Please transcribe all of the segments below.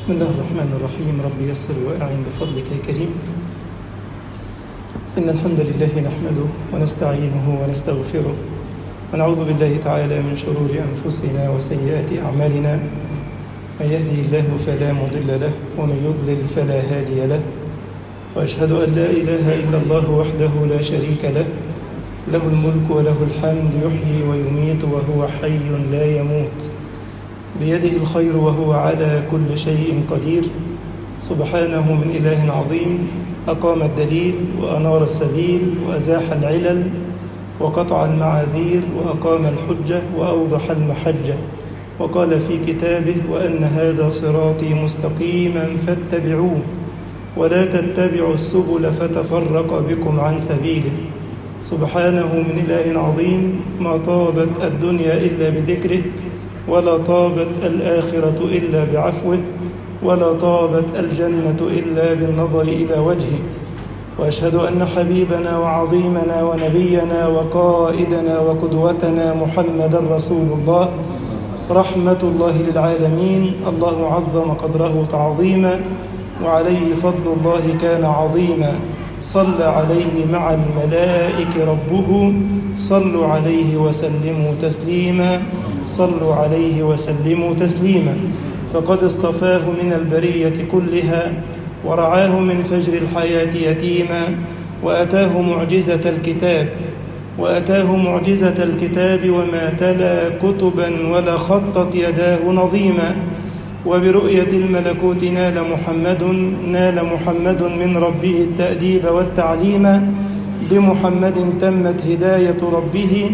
بسم الله الرحمن الرحيم رب يسر وأعن بفضلك يا كريم إن الحمد لله نحمده ونستعينه ونستغفره ونعوذ بالله تعالى من شرور أنفسنا وسيئات أعمالنا من يهدي الله فلا مضل له ومن يضلل فلا هادي له وأشهد أن لا إله إلا الله وحده لا شريك له له الملك وله الحمد يحيي ويميت وهو حي لا يموت بيده الخير وهو على كل شيء قدير سبحانه من إله عظيم أقام الدليل وأنار السبيل وأزاح العلل وقطع المعاذير وأقام الحجة وأوضح المحجة وقال في كتابه وأن هذا صراطي مستقيما فاتبعوه ولا تتبعوا السبل فتفرق بكم عن سبيله سبحانه من إله عظيم ما طابت الدنيا إلا بذكره ولا طابت الآخرة إلا بعفوه ولا طابت الجنة إلا بالنظر إلى وجهه وأشهد أن حبيبنا وعظيمنا ونبينا وقائدنا وقدوتنا محمدا رسول الله رحمة الله للعالمين الله عظم قدره تعظيما وعليه فضل الله كان عظيما صلى عليه مع الملائك ربه صلوا عليه وسلموا تسليما صلوا عليه وسلموا تسليما فقد اصطفاه من البرية كلها ورعاه من فجر الحياة يتيما وأتاه معجزة الكتاب وأتاه معجزة الكتاب وما تلا كتبا ولا خطت يداه نظيما وبرؤية الملكوت نال محمد نال محمد من ربه التأديب والتعليم بمحمد تمت هداية ربه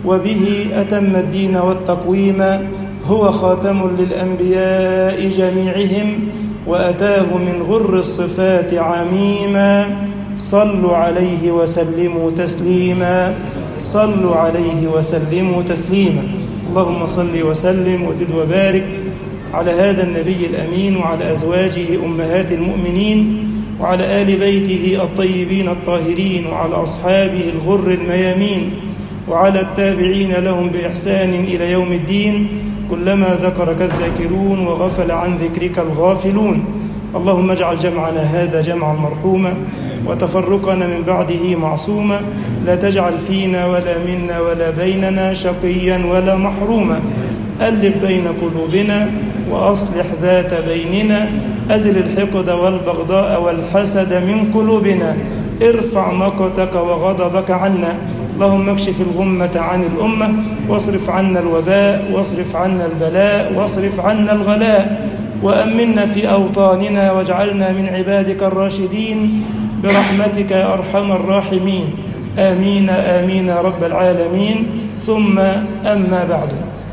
وبه أتم الدين والتقويم هو خاتم للأنبياء جميعهم وأتاه من غر الصفات عميما صلوا عليه وسلموا تسليما صلوا عليه وسلموا تسليما اللهم صل وسلم وزد وبارك على هذا النبي الأمين وعلى أزواجه أمهات المؤمنين وعلى آل بيته الطيبين الطاهرين وعلى أصحابه الغر الميامين وعلى التابعين لهم بإحسان إلى يوم الدين كلما ذكرك الذاكرون وغفل عن ذكرك الغافلون اللهم اجعل جمعنا هذا جمعا مرحوما وتفرقنا من بعده معصوما لا تجعل فينا ولا منا ولا بيننا شقيا ولا محروما ألف بين قلوبنا وأصلح ذات بيننا أزل الحقد والبغضاء والحسد من قلوبنا ارفع مقتك وغضبك عنا اللهم اكشف الغمة عن الأمة واصرف عنا الوباء واصرف عنا البلاء واصرف عنا الغلاء وأمنا في أوطاننا واجعلنا من عبادك الراشدين برحمتك يا أرحم الراحمين آمين آمين يا رب العالمين ثم أما بعد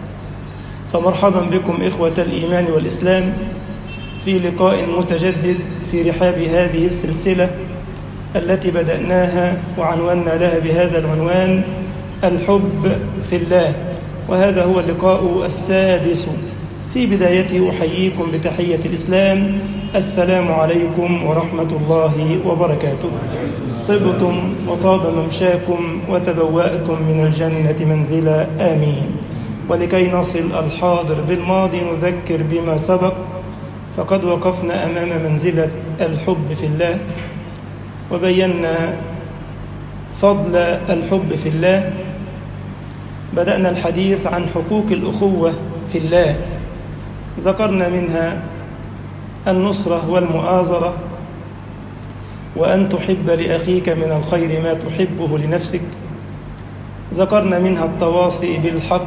فمرحبا بكم إخوة الإيمان والإسلام في لقاء متجدد في رحاب هذه السلسلة التي بدأناها وعنونا لها بهذا العنوان الحب في الله وهذا هو اللقاء السادس في بدايته أحييكم بتحية الإسلام السلام عليكم ورحمة الله وبركاته طبتم وطاب ممشاكم وتبوأتم من الجنة منزلا آمين ولكي نصل الحاضر بالماضي نذكر بما سبق فقد وقفنا أمام منزلة الحب في الله وبينا فضل الحب في الله بدأنا الحديث عن حقوق الأخوة في الله ذكرنا منها النصرة والمؤازرة وأن تحب لأخيك من الخير ما تحبه لنفسك ذكرنا منها التواصي بالحق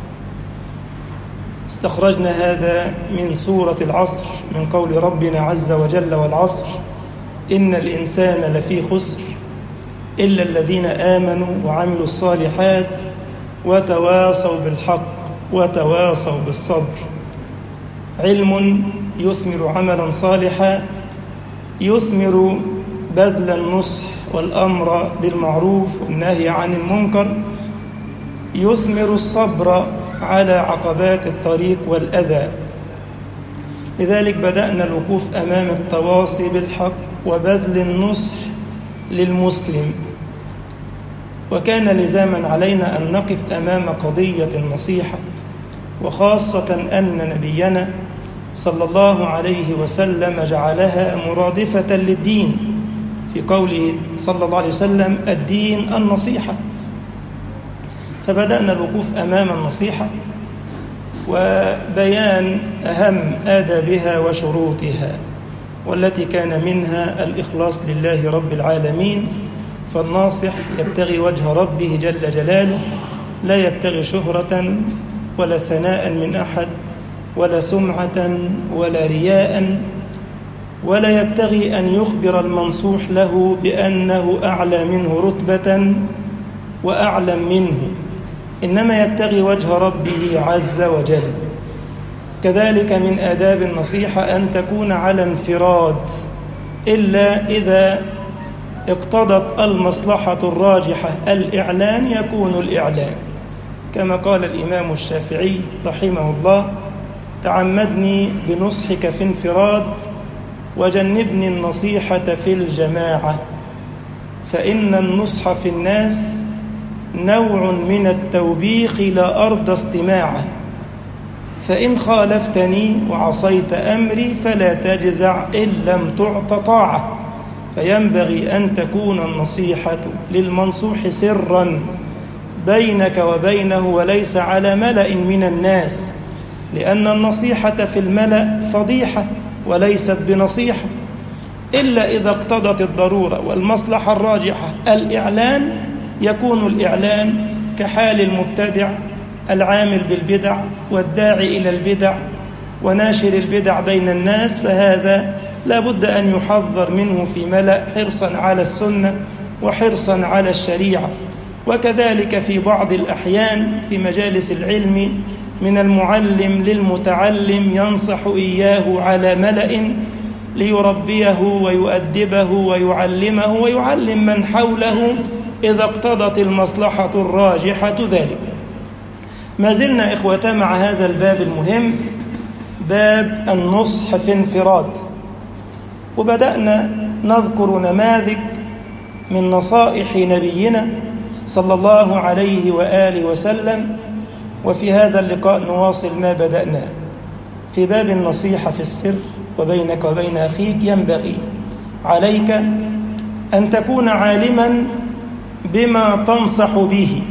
استخرجنا هذا من سورة العصر من قول ربنا عز وجل والعصر إن الإنسان لفي خسر إلا الذين آمنوا وعملوا الصالحات وتواصوا بالحق وتواصوا بالصبر علم يثمر عملا صالحا يثمر بذل النصح والأمر بالمعروف والنهي عن المنكر يثمر الصبر على عقبات الطريق والأذى لذلك بدأنا الوقوف أمام التواصي بالحق وبذل النصح للمسلم وكان لزاما علينا أن نقف أمام قضية النصيحة وخاصة أن نبينا صلى الله عليه وسلم جعلها مرادفة للدين في قوله صلى الله عليه وسلم الدين النصيحة فبدأنا الوقوف أمام النصيحة وبيان أهم آدابها وشروطها والتي كان منها الإخلاص لله رب العالمين فالناصح يبتغي وجه ربه جل جلاله لا يبتغي شهرة ولا ثناء من أحد ولا سمعة ولا رياء ولا يبتغي أن يخبر المنصوح له بأنه أعلى منه رتبة وأعلم منه إنما يبتغي وجه ربه عز وجل كذلك من آداب النصيحة أن تكون على انفراد إلا إذا اقتضت المصلحة الراجحة الإعلان يكون الإعلان كما قال الإمام الشافعي رحمه الله تعمدني بنصحك في انفراد وجنبني النصيحة في الجماعة فإن النصح في الناس نوع من التوبيخ لا أرضى استماعه فإن خالفتني وعصيت أمري فلا تجزع إن لم تعط طاعة فينبغي أن تكون النصيحة للمنصوح سرا بينك وبينه وليس على ملأ من الناس لأن النصيحة في الملأ فضيحة وليست بنصيحة إلا إذا اقتضت الضرورة والمصلحة الراجحة الإعلان يكون الإعلان كحال المبتدع العامل بالبدع والداعي إلى البدع وناشر البدع بين الناس فهذا لا بد أن يحذر منه في ملأ حرصا على السنة وحرصا على الشريعة وكذلك في بعض الأحيان في مجالس العلم من المعلم للمتعلم ينصح إياه على ملأ ليربيه ويؤدبه ويعلمه ويعلم من حوله إذا اقتضت المصلحة الراجحة ذلك ما زلنا إخوة مع هذا الباب المهم باب النصح في انفراد وبدأنا نذكر نماذج من نصائح نبينا صلى الله عليه وآله وسلم وفي هذا اللقاء نواصل ما بدأنا في باب النصيحة في السر وبينك وبين أخيك ينبغي عليك أن تكون عالما بما تنصح به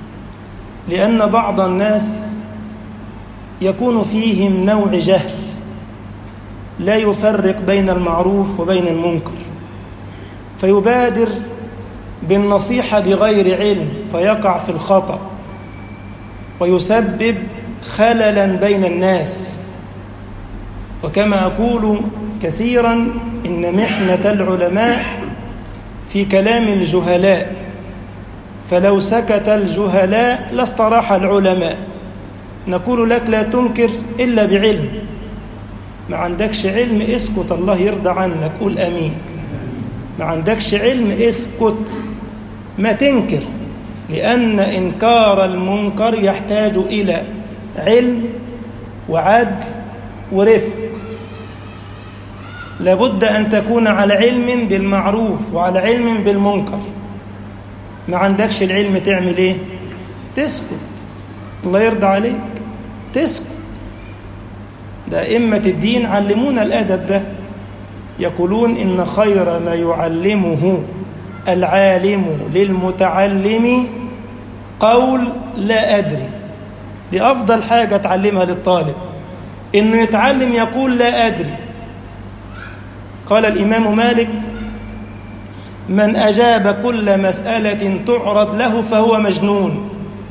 لأن بعض الناس يكون فيهم نوع جهل لا يفرق بين المعروف وبين المنكر فيبادر بالنصيحة بغير علم فيقع في الخطأ ويسبب خللا بين الناس وكما أقول كثيرا إن محنة العلماء في كلام الجهلاء فلو سكت الجهلاء لاستراح العلماء نقول لك لا تنكر إلا بعلم ما عندكش علم اسكت الله يرضى عنك قول أمين ما عندكش علم اسكت ما تنكر لأن إنكار المنكر يحتاج إلى علم وعد ورفق لابد أن تكون على علم بالمعروف وعلى علم بالمنكر ما عندكش العلم تعمل ايه تسكت الله يرضى عليك تسكت ده أئمة الدين علمونا الأدب ده يقولون إن خير ما يعلمه العالم للمتعلم قول لا أدري دي أفضل حاجة تعلمها للطالب إنه يتعلم يقول لا أدري قال الإمام مالك من أجاب كل مسألة تعرض له فهو مجنون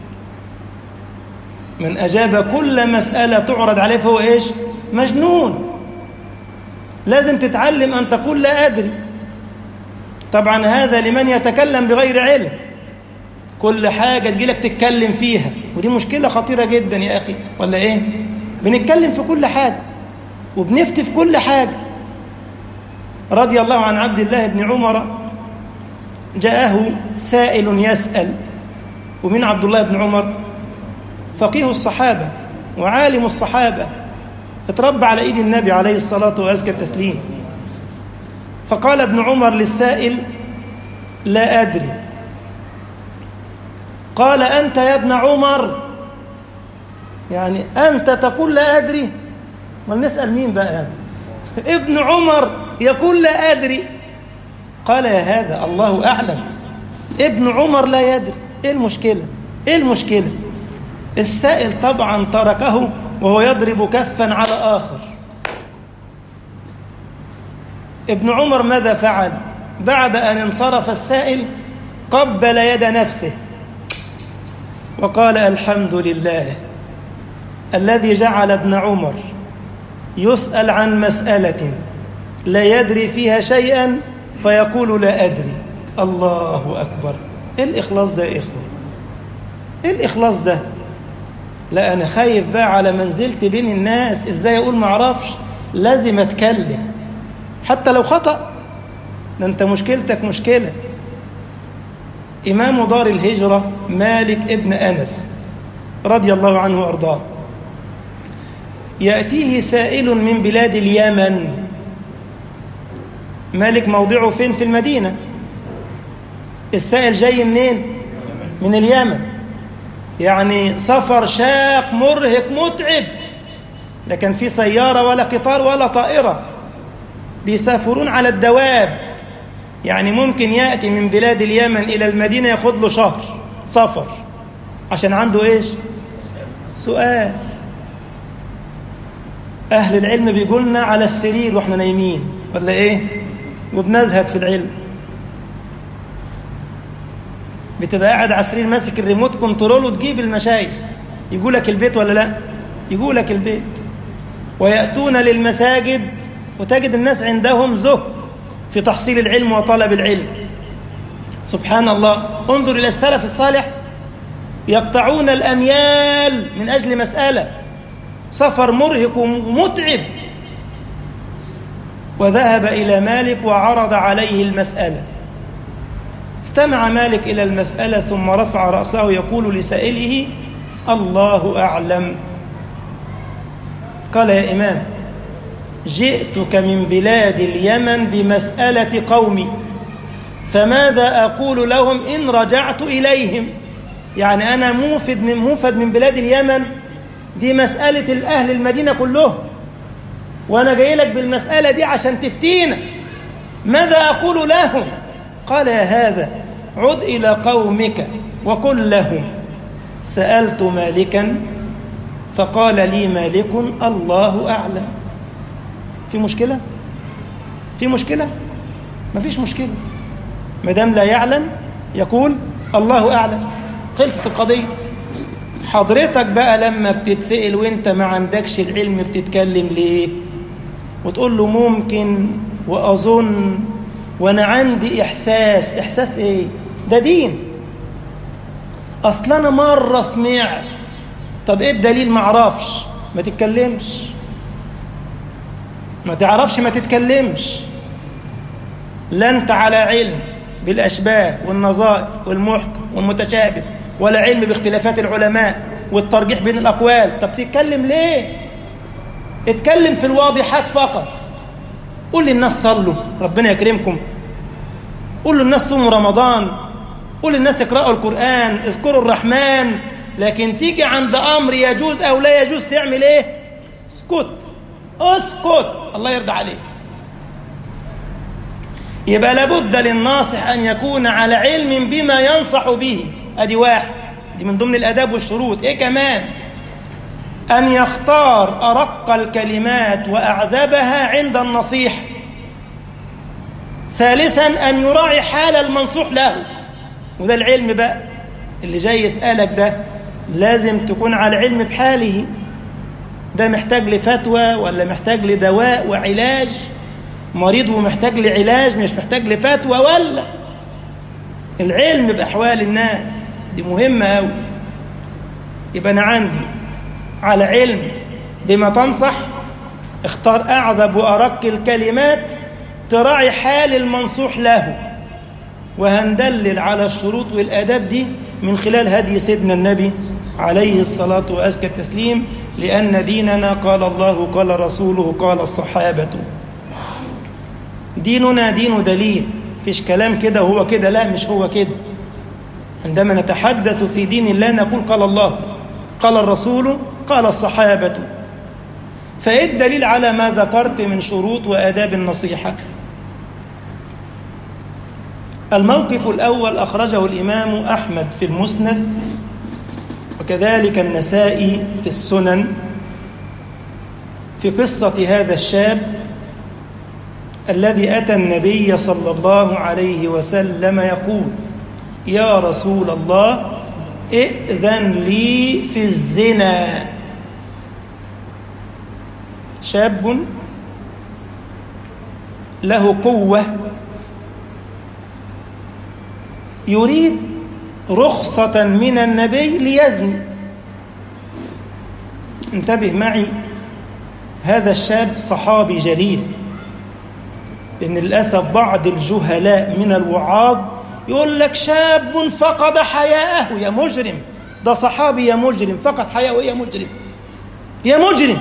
من أجاب كل مسألة تعرض عليه فهو إيش مجنون لازم تتعلم أن تقول لا أدري طبعا هذا لمن يتكلم بغير علم كل حاجة تجيلك تتكلم فيها ودي مشكلة خطيرة جدا يا أخي ولا إيه بنتكلم في كل حاجة وبنفتي في كل حاجة رضي الله عن عبد الله بن عمر جاءه سائل يسأل ومن عبد الله بن عمر فقيه الصحابة وعالم الصحابة اتربى على ايد النبي عليه الصلاة وأزكى التسليم فقال ابن عمر للسائل لا أدري قال أنت يا ابن عمر يعني أنت تقول لا أدري ما نسأل مين بقى يعني ابن عمر يقول لا أدري قال يا هذا الله أعلم ابن عمر لا يدري إيه المشكلة إيه المشكلة السائل طبعا تركه وهو يضرب كفا على آخر ابن عمر ماذا فعل بعد أن انصرف السائل قبل يد نفسه وقال الحمد لله الذي جعل ابن عمر يسأل عن مسألة لا يدري فيها شيئا فيقول لا أدري الله أكبر إيه الإخلاص ده يا إخوة إيه الإخلاص ده لا أنا خايف بقى على منزلتي بين الناس إزاي أقول معرفش لازم أتكلم حتى لو خطأ ده أنت مشكلتك مشكلة إمام دار الهجرة مالك ابن أنس رضي الله عنه وأرضاه يأتيه سائل من بلاد اليمن مالك موضعه فين في المدينة السائل جاي منين من اليمن يعني سفر شاق مرهق متعب لا كان في سيارة ولا قطار ولا طائرة بيسافرون على الدواب يعني ممكن يأتي من بلاد اليمن إلى المدينة ياخد له شهر سفر عشان عنده إيش سؤال أهل العلم بيقولنا على السرير وإحنا نايمين ولا إيه وبنزهد في العلم بتبقى قاعد على السرير ماسك الريموت كنترول وتجيب المشايخ يقولك البيت ولا لا يقولك البيت ويأتون للمساجد وتجد الناس عندهم زهد في تحصيل العلم وطلب العلم سبحان الله انظر إلى السلف الصالح يقطعون الأميال من أجل مسألة سفر مرهق ومتعب وذهب إلى مالك وعرض عليه المسألة استمع مالك إلى المسألة ثم رفع رأسه يقول لسائله الله أعلم قال يا إمام جئتك من بلاد اليمن بمسألة قومي فماذا أقول لهم إن رجعت إليهم يعني أنا موفد من موفد من بلاد اليمن دي مسألة الأهل المدينة كلهم وأنا جاي لك بالمسألة دي عشان تفتينا ماذا أقول لهم قال يا هذا عد إلى قومك وقل لهم سألت مالكا فقال لي مالك الله أعلم في مشكلة؟ في مشكلة؟ ما فيش مشكلة ما دام لا يعلم يقول الله أعلم خلصت القضية حضرتك بقى لما بتتسأل وانت ما عندكش العلم بتتكلم ليه وتقول له ممكن وأظن وأنا عندي إحساس إحساس إيه ده دين أصل أنا مرة سمعت طب إيه الدليل ما أعرفش ما تتكلمش ما تعرفش ما تتكلمش لا أنت على علم بالأشباه والنظائر والمحكم والمتشابه ولا علم باختلافات العلماء والترجيح بين الأقوال طب تتكلم ليه اتكلم في الواضحات فقط قول للناس صلوا ربنا يكرمكم قول للناس صوموا رمضان قول للناس اقرأوا القرآن اذكروا الرحمن لكن تيجي عند أمر يجوز أو لا يجوز تعمل ايه اسكت اسكت الله يرضى عليك يبقى لابد للناصح أن يكون على علم بما ينصح به أدي واحد دي من ضمن الآداب والشروط إيه كمان أن يختار أرق الكلمات وأعذبها عند النصيح ثالثا أن يراعي حال المنصوح له وده العلم بقى اللي جاي يسألك ده لازم تكون على علم بحاله ده محتاج لفتوى ولا محتاج لدواء وعلاج مريض ومحتاج لعلاج مش محتاج لفتوى ولا العلم بأحوال الناس دي مهمة أوي يبقى أنا عندي على علم بما تنصح اختار أعذب وأرق الكلمات تراعي حال المنصوح له وهندلل على الشروط والآداب دي من خلال هدي سيدنا النبي عليه الصلاة وأزكى التسليم لأن ديننا قال الله قال رسوله قال الصحابة ديننا دين دليل فيش كلام كده وهو كده لا مش هو كده عندما نتحدث في دين الله نقول قال الله قال الرسول قال الصحابة فإيه الدليل على ما ذكرت من شروط وآداب النصيحة الموقف الأول أخرجه الإمام أحمد في المسند وكذلك النسائي في السنن في قصة هذا الشاب الذي أتى النبي صلى الله عليه وسلم يقول يا رسول الله ائذن لي في الزنا شاب له قوة يريد رخصة من النبي ليزني انتبه معي هذا الشاب صحابي جليل لأن للأسف بعض الجهلاء من الوعاظ يقول لك شاب فقد حياءه يا مجرم ده صحابي يا مجرم فقد حياءه يا مجرم يا مجرم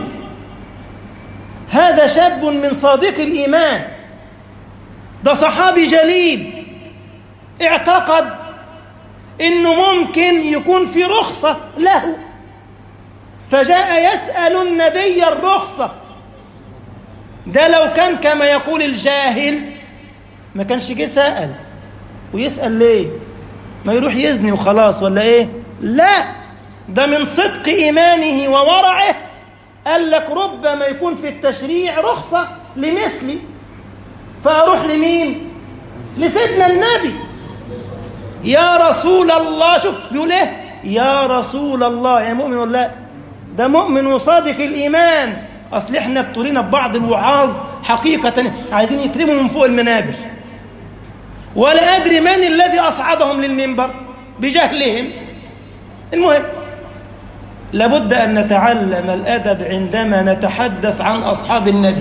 هذا شاب من صادق الإيمان ده صحابي جليل اعتقد انه ممكن يكون في رخصة له فجاء يسأل النبي الرخصة ده لو كان كما يقول الجاهل ما كانش جه سأل ويسأل ليه ما يروح يزني وخلاص ولا ايه لا ده من صدق إيمانه وورعه قال لك ربما يكون في التشريع رخصة لمثلي فأروح لمين لسيدنا النبي يا رسول الله شوف بيقول ايه يا رسول الله يا مؤمن ولا لا ده مؤمن وصادق الإيمان أصل إحنا ابتلينا ببعض الوعاظ حقيقة عايزين يترموا من فوق المنابر ولا أدري من الذي أصعدهم للمنبر بجهلهم المهم لابد أن نتعلم الأدب عندما نتحدث عن أصحاب النبي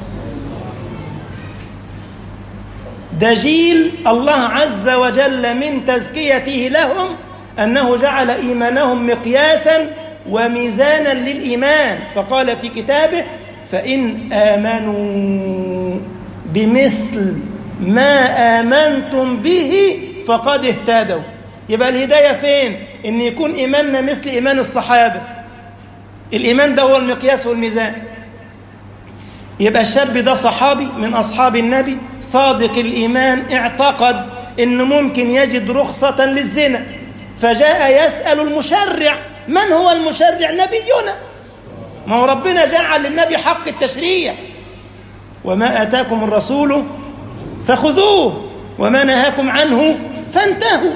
ده جيل الله عز وجل من تزكيته لهم أنه جعل إيمانهم مقياسا وميزانا للإيمان فقال في كتابه فإن آمنوا بمثل ما آمنتم به فقد اهتدوا يبقى الهداية فين؟ إن يكون إيماننا مثل إيمان الصحابة الإيمان ده هو المقياس والميزان يبقى الشاب ده صحابي من أصحاب النبي صادق الإيمان اعتقد إنه ممكن يجد رخصة للزنا فجاء يسأل المشرع من هو المشرع نبينا ما هو ربنا جعل للنبي حق التشريع وما آتاكم الرسول فخذوه وما نهاكم عنه فانتهوا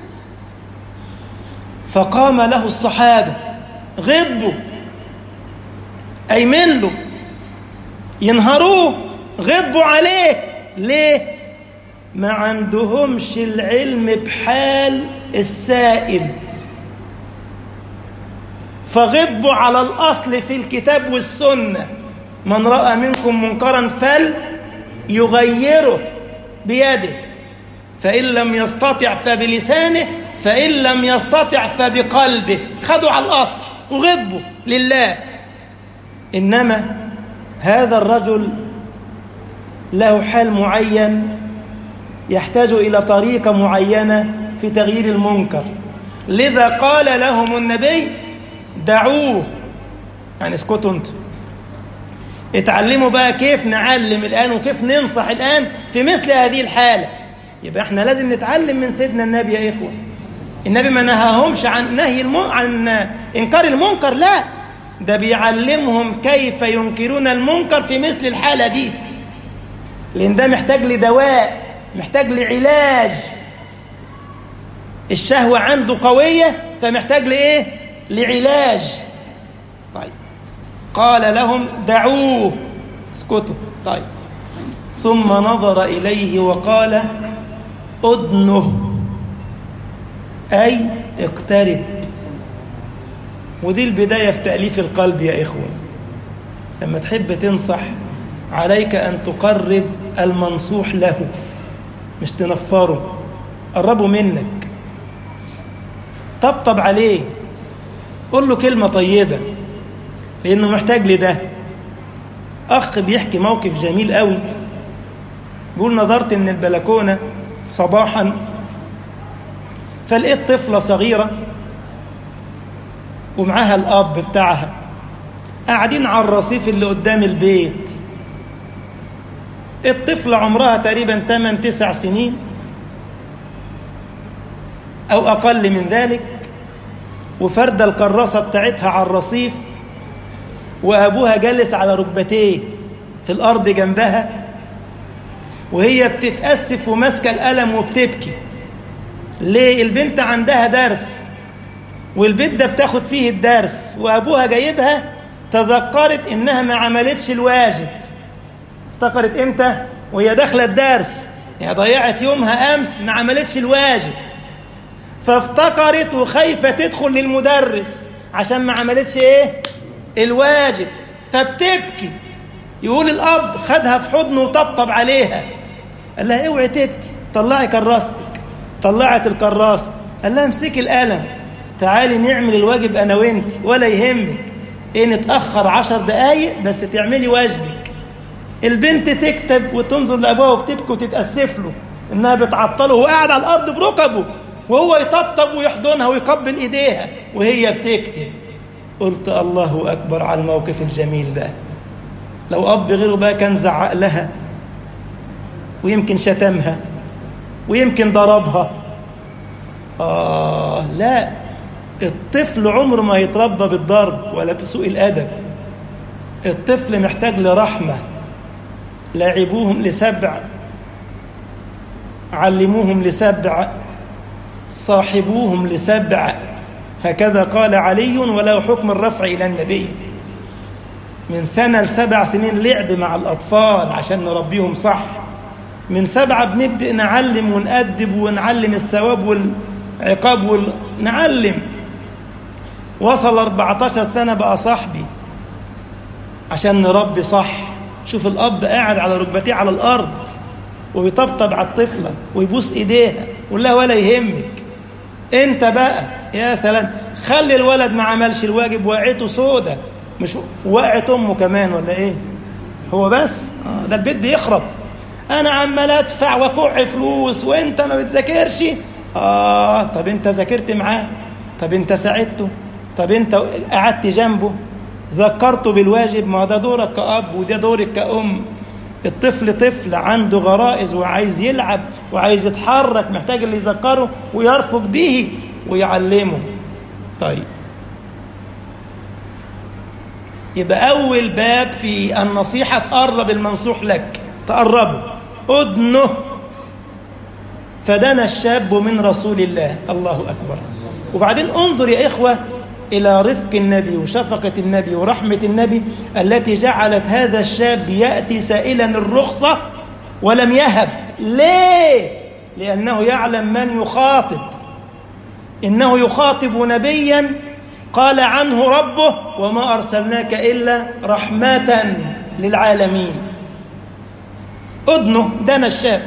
فقام له الصحابة غضبوا أيمن له ينهروه غضبوا عليه ليه ما عندهمش العلم بحال السائل فغضبوا على الأصل في الكتاب والسنة من رأى منكم منكرا فل يغيره بيده فإن لم يستطع فبلسانه فإن لم يستطع فبقلبه خدوا على الأصل وغضبوا لله إنما هذا الرجل له حال معين يحتاج إلى طريقة معينة في تغيير المنكر لذا قال لهم النبي دعوه يعني اسكتوا انتوا اتعلموا بقى كيف نعلم الآن وكيف ننصح الآن في مثل هذه الحالة يبقى احنا لازم نتعلم من سيدنا النبي يا إخوة النبي ما نهاهمش عن نهي الم... عن إنكار المنكر لا ده بيعلمهم كيف ينكرون المنكر في مثل الحالة دي لأن ده محتاج لدواء محتاج لعلاج الشهوة عنده قوية فمحتاج لإيه؟ لعلاج طيب قال لهم دعوه اسكتوا طيب ثم نظر إليه وقال أدنه أي اقترب ودي البداية في تأليف القلب يا إخوة لما تحب تنصح عليك أن تقرب المنصوح له مش تنفره قربه منك طبطب عليه قول له كلمة طيبة لأنه محتاج لده أخ بيحكي موقف جميل قوي بيقول نظرت من البلكونة صباحا فلقيت طفلة صغيرة ومعاها الأب بتاعها قاعدين على الرصيف اللي قدام البيت الطفلة عمرها تقريبا 8 9 سنين أو أقل من ذلك وفردة الكراسة بتاعتها على الرصيف وأبوها جالس على ركبتيه في الأرض جنبها وهي بتتأسف وماسكة القلم وبتبكي ليه البنت عندها درس والبيت ده بتاخد فيه الدرس وأبوها جايبها تذكرت إنها ما عملتش الواجب افتكرت إمتى وهي داخلة الدرس يعني ضيعت يومها أمس ما عملتش الواجب فافتكرت وخايفة تدخل للمدرس عشان ما عملتش إيه الواجب فبتبكي يقول الأب خدها في حضنه وطبطب عليها قال لها اوعي تبكي طلعي كراستك طلعت الكراسة قال لها امسكي القلم تعالي نعمل الواجب أنا وانت ولا يهمك إيه نتأخر عشر دقايق بس تعملي واجبك البنت تكتب وتنظر لأبوها وبتبكي وتتأسف له إنها بتعطله وهو قاعد على الأرض بركبه وهو يطبطب ويحضنها ويقبل إيديها وهي بتكتب قلت الله أكبر على الموقف الجميل ده لو أب غيره بقى كان زعق لها ويمكن شتمها ويمكن ضربها آه لا الطفل عمره ما يتربى بالضرب ولا بسوء الأدب الطفل محتاج لرحمة لاعبوهم لسبع علموهم لسبع صاحبوهم لسبع هكذا قال علي وله حكم الرفع إلى النبي من سنة لسبع سنين لعب مع الأطفال عشان نربيهم صح من سبعة بنبدأ نعلم ونأدب ونعلم الثواب والعقاب ونعلم وصل 14 سنة بقى صاحبي عشان نربي صح شوف الأب قاعد على ركبتيه على الأرض ويطبطب على الطفلة ويبوس إيديها ويقول لها ولا يهمك أنت بقى يا سلام خلي الولد ما عملش الواجب وقعته سودة مش وقعت أمه كمان ولا إيه هو بس آه ده البيت بيخرب أنا عمال أدفع وأكع فلوس وأنت ما بتذاكرش آه طب أنت ذاكرت معاه طب أنت ساعدته طب أنت قعدت جنبه ذكرته بالواجب ما ده دورك كأب وده دورك كأم الطفل طفل عنده غرائز وعايز يلعب وعايز يتحرك محتاج اللي يذكره ويرفق به ويعلمه طيب يبقى أول باب في النصيحة تقرب المنصوح لك تقربه أدنه فدنا الشاب من رسول الله الله أكبر وبعدين انظر يا إخوة إلى رفق النبي وشفقة النبي ورحمة النبي التي جعلت هذا الشاب يأتي سائلا الرخصة ولم يهب ليه؟ لأنه يعلم من يخاطب إنه يخاطب نبيا قال عنه ربه وما أرسلناك إلا رحمة للعالمين أدنه دنا الشاب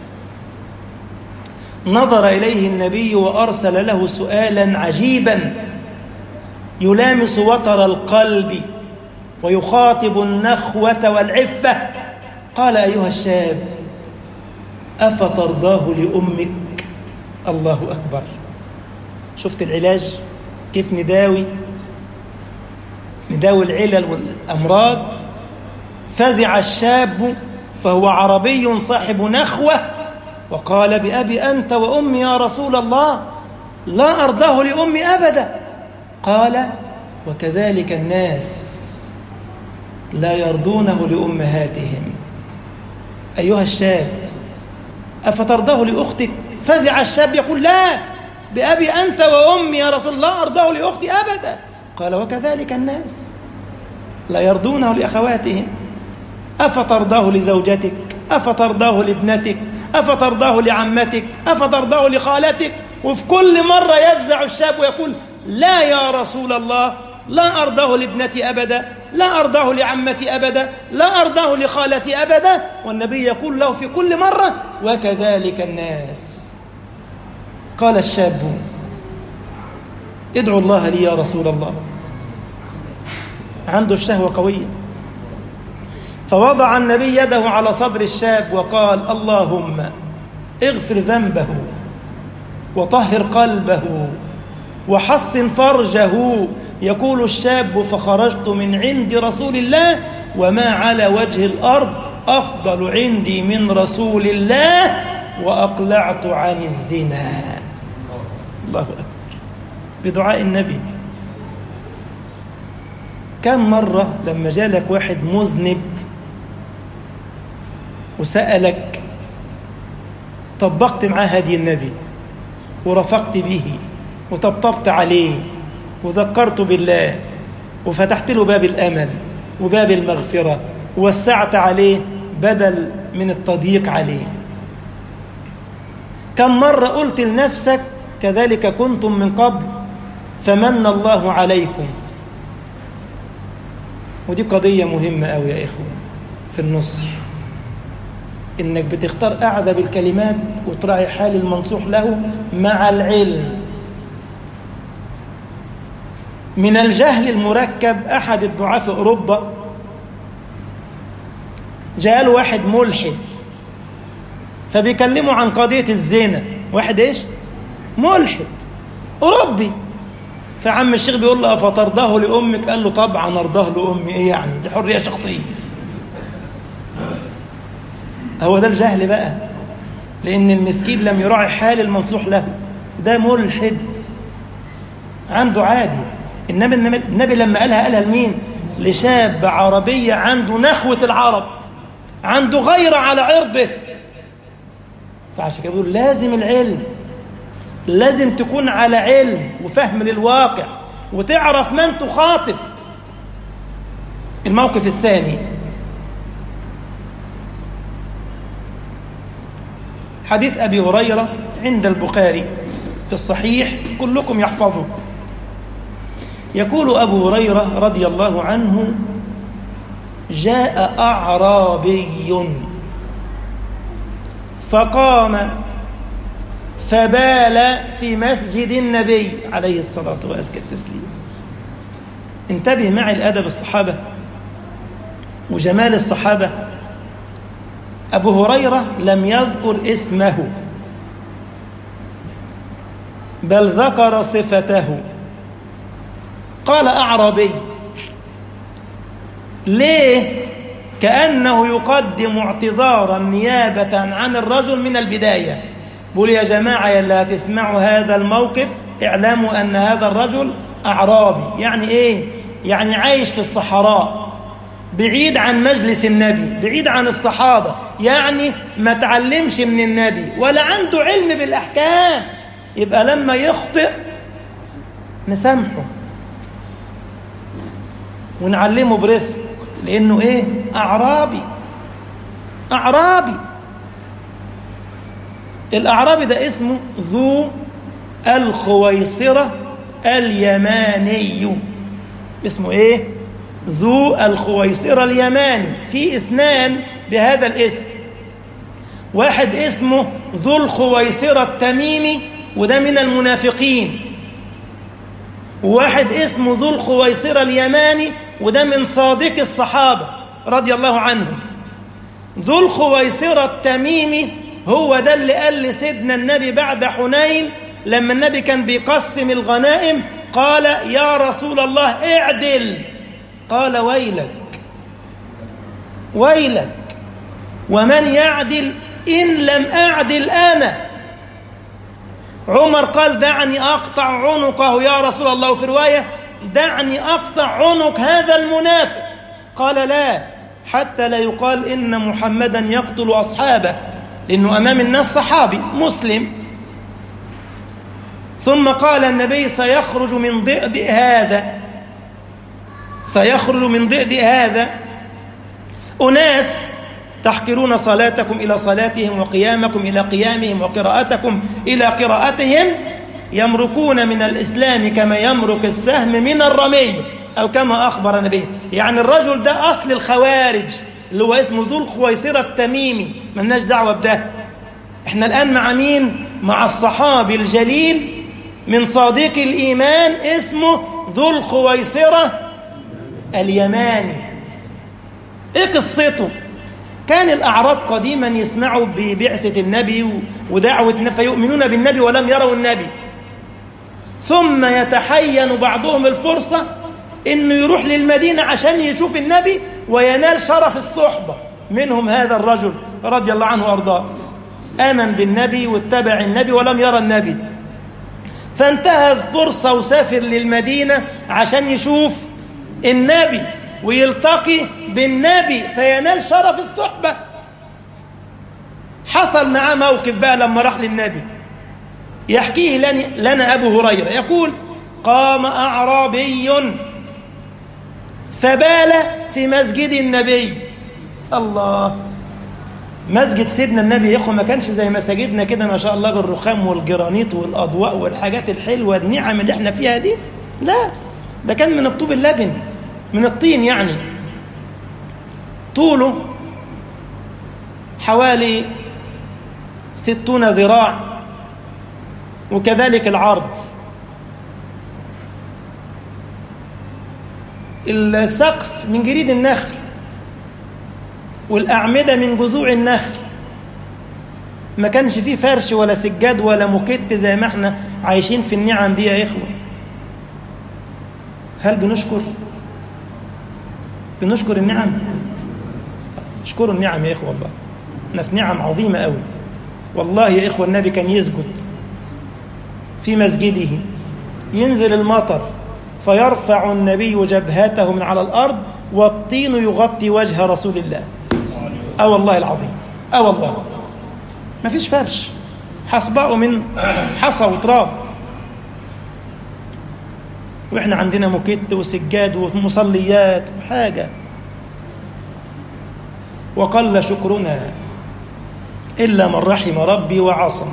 نظر إليه النبي وأرسل له سؤالا عجيبا يلامس وتر القلب ويخاطب النخوة والعفة قال أيها الشاب أفترضاه لأمك الله أكبر شفت العلاج كيف نداوي نداوي العلل والأمراض فزع الشاب فهو عربي صاحب نخوة وقال بأبي أنت وأمي يا رسول الله لا أرضاه لأمي أبدا قال وكذلك الناس لا يرضونه لأمهاتهم أيها الشاب أفترضاه لأختك فزع الشاب يقول لا بأبي أنت وأمي يا رسول الله أرضاه لأختي أبدا قال وكذلك الناس لا يرضونه لأخواتهم أفترضاه لزوجتك أفترضاه لابنتك أفترضاه لعمتك أفترضاه لخالتك وفي كل مرة يفزع الشاب ويقول لا يا رسول الله لا أرضاه لابنتي أبدا لا أرضاه لعمتي أبدا لا أرضاه لخالتي أبدا والنبي يقول له في كل مرة وكذلك الناس قال الشاب ادعو الله لي يا رسول الله عنده الشهوة قوية فوضع النبي يده على صدر الشاب وقال اللهم اغفر ذنبه وطهر قلبه وحصن فرجه يقول الشاب فخرجت من عند رسول الله وما على وجه الأرض أفضل عندي من رسول الله وأقلعت عن الزنا الله أكبر بدعاء النبي كم مرة لما جالك واحد مذنب وسألك طبقت معاه هدي النبي ورفقت به وطبطبت عليه وذكرت بالله وفتحت له باب الأمل وباب المغفرة ووسعت عليه بدل من التضييق عليه كم مرة قلت لنفسك كذلك كنتم من قبل فمن الله عليكم ودي قضية مهمة أوي يا إخوة في النصح إنك بتختار أعذب الكلمات وتراعي حال المنصوح له مع العلم من الجهل المركب أحد الدعاة في أوروبا جاء له واحد ملحد فبيكلمه عن قضية الزنا واحد إيش؟ ملحد أوروبي فعم الشيخ بيقول له أفترضاه لأمك قال له طبعا أرضاه لأمي إيه يعني دي حرية شخصية هو ده الجهل بقى لأن المسكين لم يراعي حال المنصوح له ده ملحد عنده عادي النبي, النبي لما قالها قالها لمين لشاب عربي عنده نخوة العرب عنده غيرة على عرضه فعشان كده بيقول لازم العلم لازم تكون على علم وفهم للواقع وتعرف من تخاطب الموقف الثاني حديث أبي هريرة عند البخاري في الصحيح كلكم يحفظه يقول أبو هريرة رضي الله عنه جاء أعرابي فقام فبال في مسجد النبي عليه الصلاة وأزكى التسليم انتبه معي الأدب الصحابة وجمال الصحابة أبو هريرة لم يذكر اسمه بل ذكر صفته قال أعرابي ليه كأنه يقدم اعتذارا نيابة عن الرجل من البداية بقول يا جماعة يلي هتسمعوا هذا الموقف اعلموا أن هذا الرجل أعرابي يعني إيه؟ يعني عايش في الصحراء بعيد عن مجلس النبي بعيد عن الصحابة يعني ما تعلمش من النبي ولا عنده علم بالأحكام يبقى لما يخطئ نسامحه ونعلمه برفق لأنه إيه أعرابي أعرابي الأعرابي ده اسمه ذو الخويصرة اليماني اسمه إيه ذو الخويصرة اليماني في اثنان بهذا الاسم واحد اسمه ذو الخويصرة التميمي وده من المنافقين وواحد اسمه ذو الخويصرة اليماني وده من صادق الصحابة رضي الله عنهم ذو الخويصرة التميمي هو ده اللي قال لسيدنا النبي بعد حنين لما النبي كان بيقسم الغنائم قال يا رسول الله اعدل قال ويلك ويلك ومن يعدل إن لم أعدل أنا عمر قال دعني أقطع عنقه يا رسول الله في رواية دعني أقطع عنق هذا المنافق قال لا حتى لا يقال إن محمدا يقتل أصحابه لأنه أمام الناس صحابي مسلم ثم قال النبي سيخرج من ضئضئ هذا سيخرج من ضئضئ هذا أناس تحقرون صلاتكم إلى صلاتهم وقيامكم إلى قيامهم وقراءتكم إلى قراءتهم يمركون من الإسلام كما يمرك السهم من الرمي أو كما أخبر النبي يعني الرجل ده أصل الخوارج اللي هو اسمه ذو الخويصرة التميمي ملناش دعوة بده احنا الآن مع مين؟ مع الصحابي الجليل من صادق الإيمان اسمه ذو الخويصرة اليماني ايه قصته؟ كان الأعراب قديما يسمعوا ببعثة النبي ودعوة النبي فيؤمنون بالنبي ولم يروا النبي ثم يتحين بعضهم الفرصة انه يروح للمدينة عشان يشوف النبي وينال شرف الصحبة منهم هذا الرجل رضي الله عنه وارضاه آمن بالنبي واتبع النبي ولم يرى النبي فانتهى الفرصة وسافر للمدينة عشان يشوف النبي ويلتقي بالنبي فينال شرف الصحبة حصل معاه موقف بقى لما راح للنبي يحكيه لنا أبو هريرة يقول قام أعرابي فبال في مسجد النبي الله مسجد سيدنا النبي يا اخو ما كانش زي مساجدنا كده ما شاء الله بالرخام والجرانيط والاضواء والحاجات الحلوه النعم اللي احنا فيها دي لا ده كان من الطوب اللبن من الطين يعني طوله حوالي ستون ذراع وكذلك العرض السقف من جريد النخل والأعمدة من جذوع النخل ما كانش فيه فرش ولا سجاد ولا موكيت زي ما احنا عايشين في النعم دي يا إخوة هل بنشكر بنشكر النعم اشكروا النعم يا إخوة والله احنا في نعم عظيمة قوي والله يا إخوة النبي كان يسجد في مسجده ينزل المطر فيرفع النبي جبهته من على الأرض والطين يغطي وجه رسول الله اه والله العظيم اه والله ما فيش فرش حصباء من حصى وتراب واحنا عندنا موكيت وسجاد ومصليات وحاجة وقل شكرنا إلا من رحم ربي وعصم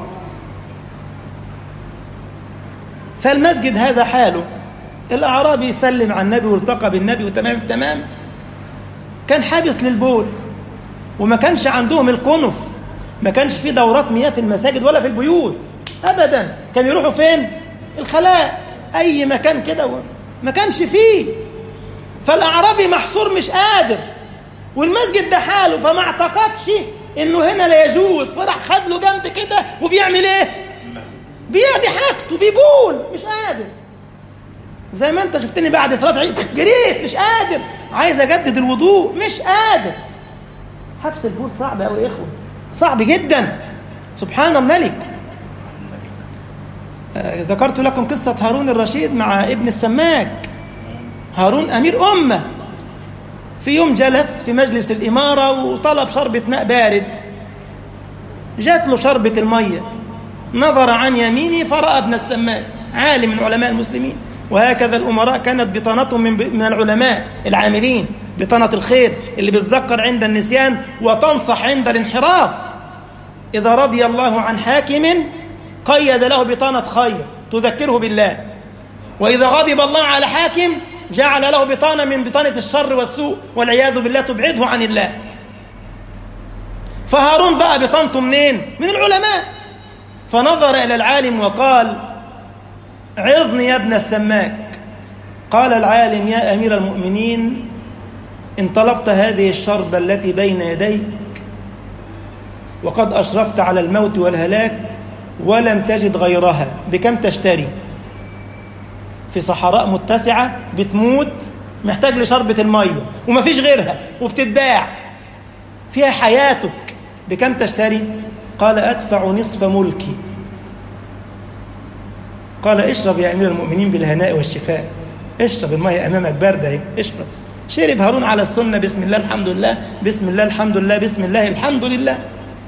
فالمسجد هذا حاله الأعرابي يسلم على النبي والتقى بالنبي وتمام تمام كان حابس للبول وما كانش عندهم الكنف ما كانش في دورات مياه في المساجد ولا في البيوت ابدا كان يروحوا فين الخلاء اي مكان كده ما كانش فيه فالاعرابي محصور مش قادر والمسجد ده حاله فما اعتقدش انه هنا لا يجوز فراح خد له جنب كده وبيعمل ايه بيدي حاجته بيبول مش قادر زي ما انت شفتني بعد صلاه عيد جريت مش قادر عايز اجدد الوضوء مش قادر حبس البول صعب قوي يا اخوه صعب جدا سبحان الملك آه ذكرت لكم قصة هارون الرشيد مع ابن السماك هارون أمير أمة في يوم جلس في مجلس الإمارة وطلب شربة ماء بارد جات له شربة المية نظر عن يمينه فرأى ابن السماك عالم من علماء المسلمين وهكذا الأمراء كانت بطانتهم من, من العلماء العاملين بطانة الخير اللي بتذكر عند النسيان وتنصح عند الانحراف إذا رضي الله عن حاكم قيد له بطانة خير تذكره بالله وإذا غضب الله على حاكم جعل له بطانة من بطانة الشر والسوء والعياذ بالله تبعده عن الله فهارون بقى بطانته منين؟ من العلماء فنظر إلى العالم وقال عظني يا ابن السماك قال العالم يا أمير المؤمنين إن طلبت هذه الشربة التي بين يديك وقد أشرفت على الموت والهلاك ولم تجد غيرها بكم تشتري في صحراء متسعة بتموت محتاج لشربة المية ومفيش غيرها وبتتباع فيها حياتك بكم تشتري قال أدفع نصف ملكي قال اشرب يا أمير المؤمنين بالهناء والشفاء اشرب المية أمامك باردة اهي اشرب شرب هارون على السنة بسم الله الحمد لله بسم الله الحمد لله بسم الله الحمد لله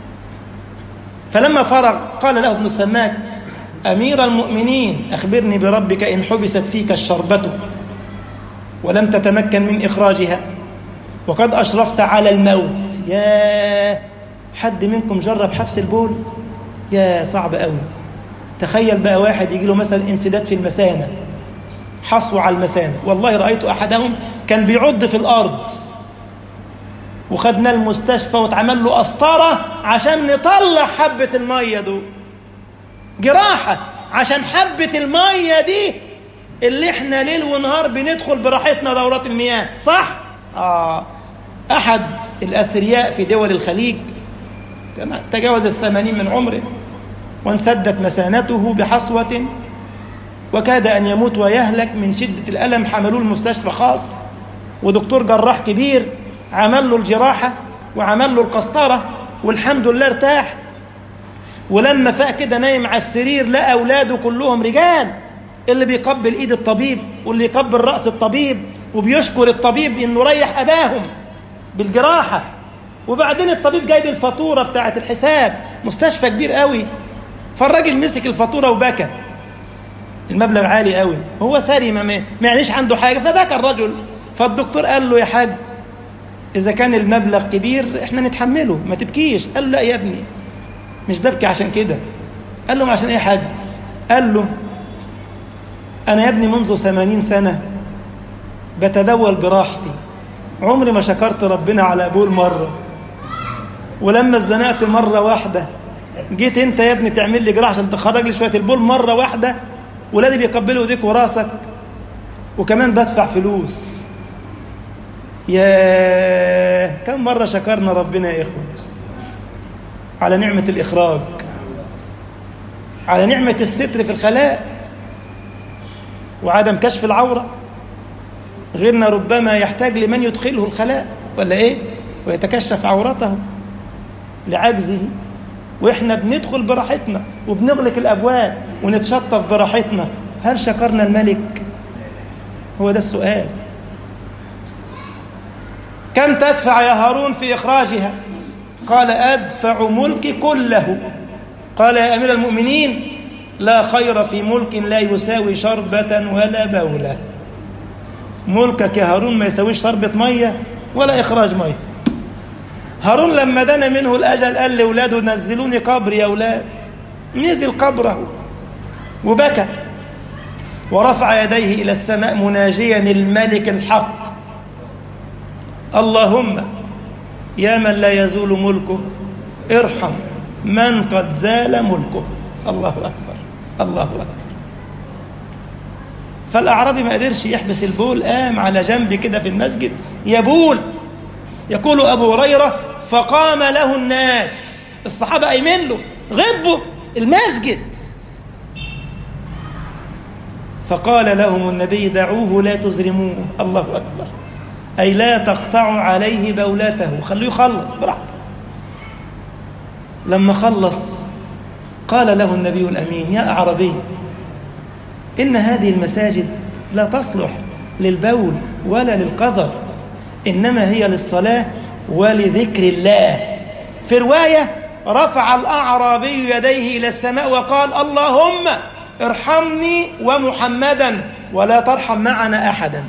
فلما فرغ قال له ابن السماك أمير المؤمنين أخبرني بربك إن حبست فيك الشربة ولم تتمكن من إخراجها وقد أشرفت على الموت يا حد منكم جرب حبس البول يا صعب قوي تخيل بقى واحد يجي له مثلا انسداد في المثانة حصوة على المثانة والله رأيت أحدهم كان بيعض في الأرض وخدنا المستشفى واتعمل له قسطرة عشان نطلع حبة المية دول جراحة عشان حبة المية دي اللي احنا ليل ونهار بندخل براحتنا دورات المياه صح؟ آه أحد الأثرياء في دول الخليج كان تجاوز الثمانين من عمره وانسدت مثانته بحصوة وكاد أن يموت ويهلك من شدة الألم حملوه المستشفى خاص ودكتور جراح كبير عمل له الجراحة وعمل له القسطرة والحمد لله ارتاح ولما فاق كده نايم على السرير لقى أولاده كلهم رجال اللي بيقبل إيد الطبيب واللي يقبل رأس الطبيب وبيشكر الطبيب إنه ريح أباهم بالجراحة وبعدين الطبيب جايب الفاتورة بتاعة الحساب مستشفى كبير قوي فالراجل مسك الفاتورة وبكى المبلغ عالي قوي هو ساري ما, ما يعنيش عنده حاجة فبكى الرجل فالدكتور قال له يا حاج إذا كان المبلغ كبير إحنا نتحمله ما تبكيش قال له لا يا ابني مش ببكي عشان كده قال له عشان إيه يا حاج قال له أنا يا ابني منذ ثمانين سنة بتدول براحتي عمري ما شكرت ربنا على بول مرة ولما اتزنقت مرة واحدة جيت انت يا ابني تعمل لي جراحة عشان تخرج لي شوية البول مرة واحدة ولادي بيقبلوا ايديك وراسك وكمان بدفع فلوس يا كم مرة شكرنا ربنا يا إخوة على نعمة الإخراج على نعمة الستر في الخلاء وعدم كشف العورة غيرنا ربما يحتاج لمن يدخله الخلاء ولا إيه ويتكشف عورته لعجزه وإحنا بندخل براحتنا وبنغلق الأبواب ونتشطف براحتنا هل شكرنا الملك هو ده السؤال كم تدفع يا هارون في إخراجها قال أدفع ملكي كله قال يا أمير المؤمنين لا خير في ملك لا يساوي شربة ولا بولة ملكك يا هارون ما يساويش شربة مية ولا إخراج مية هارون لما دنا منه الأجل قال لأولاده نزلوني قبري يا أولاد نزل قبره وبكى ورفع يديه إلى السماء مناجيا الملك الحق اللهم يا من لا يزول ملكه ارحم من قد زال ملكه الله أكبر الله أكبر فالأعرابي ما قدرش يحبس البول قام على جنب كده في المسجد يبول يقول أبو هريرة فقام له الناس الصحابة قايمين له غضبوا المسجد فقال لهم النبي دعوه لا تزرموه الله أكبر أي لا تقطعوا عليه بولته خليه يخلص براحته لما خلص قال له النبي الأمين يا أعربي إن هذه المساجد لا تصلح للبول ولا للقذر إنما هي للصلاة ولذكر الله في رواية رفع الأعرابي يديه إلى السماء وقال اللهم ارحمني ومحمدا ولا ترحم معنا أحدا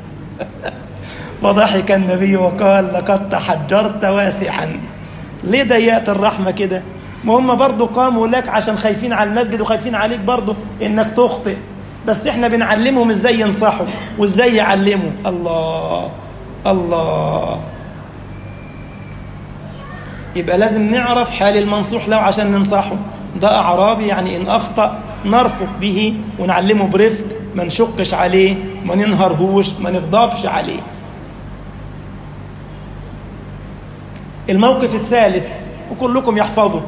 فضحك النبي وقال لقد تحجرت واسعا ليه ضيقت الرحمة كده ما هم برضو قاموا لك عشان خايفين على المسجد وخايفين عليك برضو انك تخطئ بس احنا بنعلمهم ازاي ينصحوا وازاي يعلموا الله الله يبقى لازم نعرف حال المنصوح له عشان ننصحه ده أعرابي يعني إن أخطأ نرفق به ونعلمه برفق ما نشقش عليه ما ننهرهوش ما نغضبش عليه الموقف الثالث وكلكم يحفظه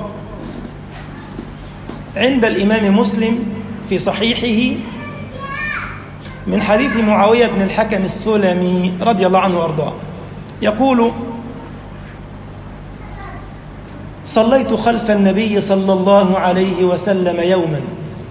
عند الإمام مسلم في صحيحه من حديث معاوية بن الحكم السلمي رضي الله عنه وارضاه يقول صليت خلف النبي صلى الله عليه وسلم يوما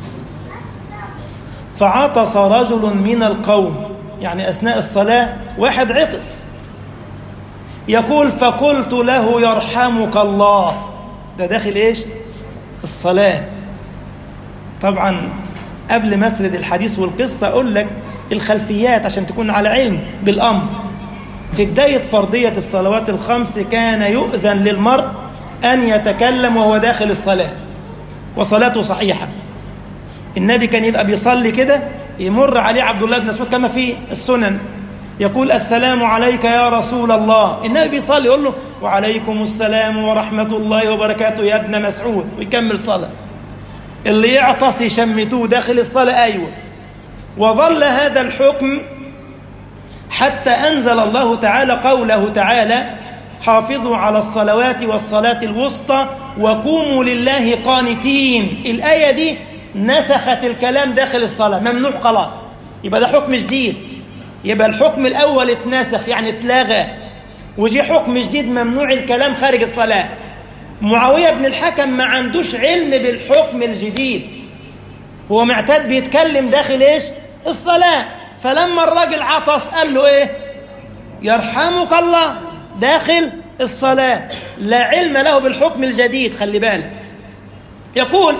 فعطس رجل من القوم يعني أثناء الصلاة واحد عطس يقول فقلت له يرحمك الله ده داخل إيش الصلاة طبعا قبل ما اسرد الحديث والقصة أقول لك الخلفيات عشان تكون على علم بالأمر في بداية فرضية الصلوات الخمس كان يؤذن للمرء أن يتكلم وهو داخل الصلاة وصلاته صحيحة النبي كان يبقى بيصلي كده يمر عليه عبد الله بن مسعود كما في السنن يقول السلام عليك يا رسول الله النبي بيصلي يقول له وعليكم السلام ورحمة الله وبركاته يا ابن مسعود ويكمل صلاة اللي يعطس يشمتوه داخل الصلاة أيوة وظل هذا الحكم حتى أنزل الله تعالى قوله تعالى حافظوا على الصلوات والصلاة الوسطى وقوموا لله قانتين الآية دي نسخت الكلام داخل الصلاة ممنوع خلاص يبقى ده حكم جديد يبقى الحكم الأول اتنسخ يعني اتلغى وجي حكم جديد ممنوع الكلام خارج الصلاة معاوية بن الحكم ما عندوش علم بالحكم الجديد هو معتاد بيتكلم داخل ايش الصلاة فلما الراجل عطس قال له ايه يرحمك الله داخل الصلاة لا علم له بالحكم الجديد خلي بالك يقول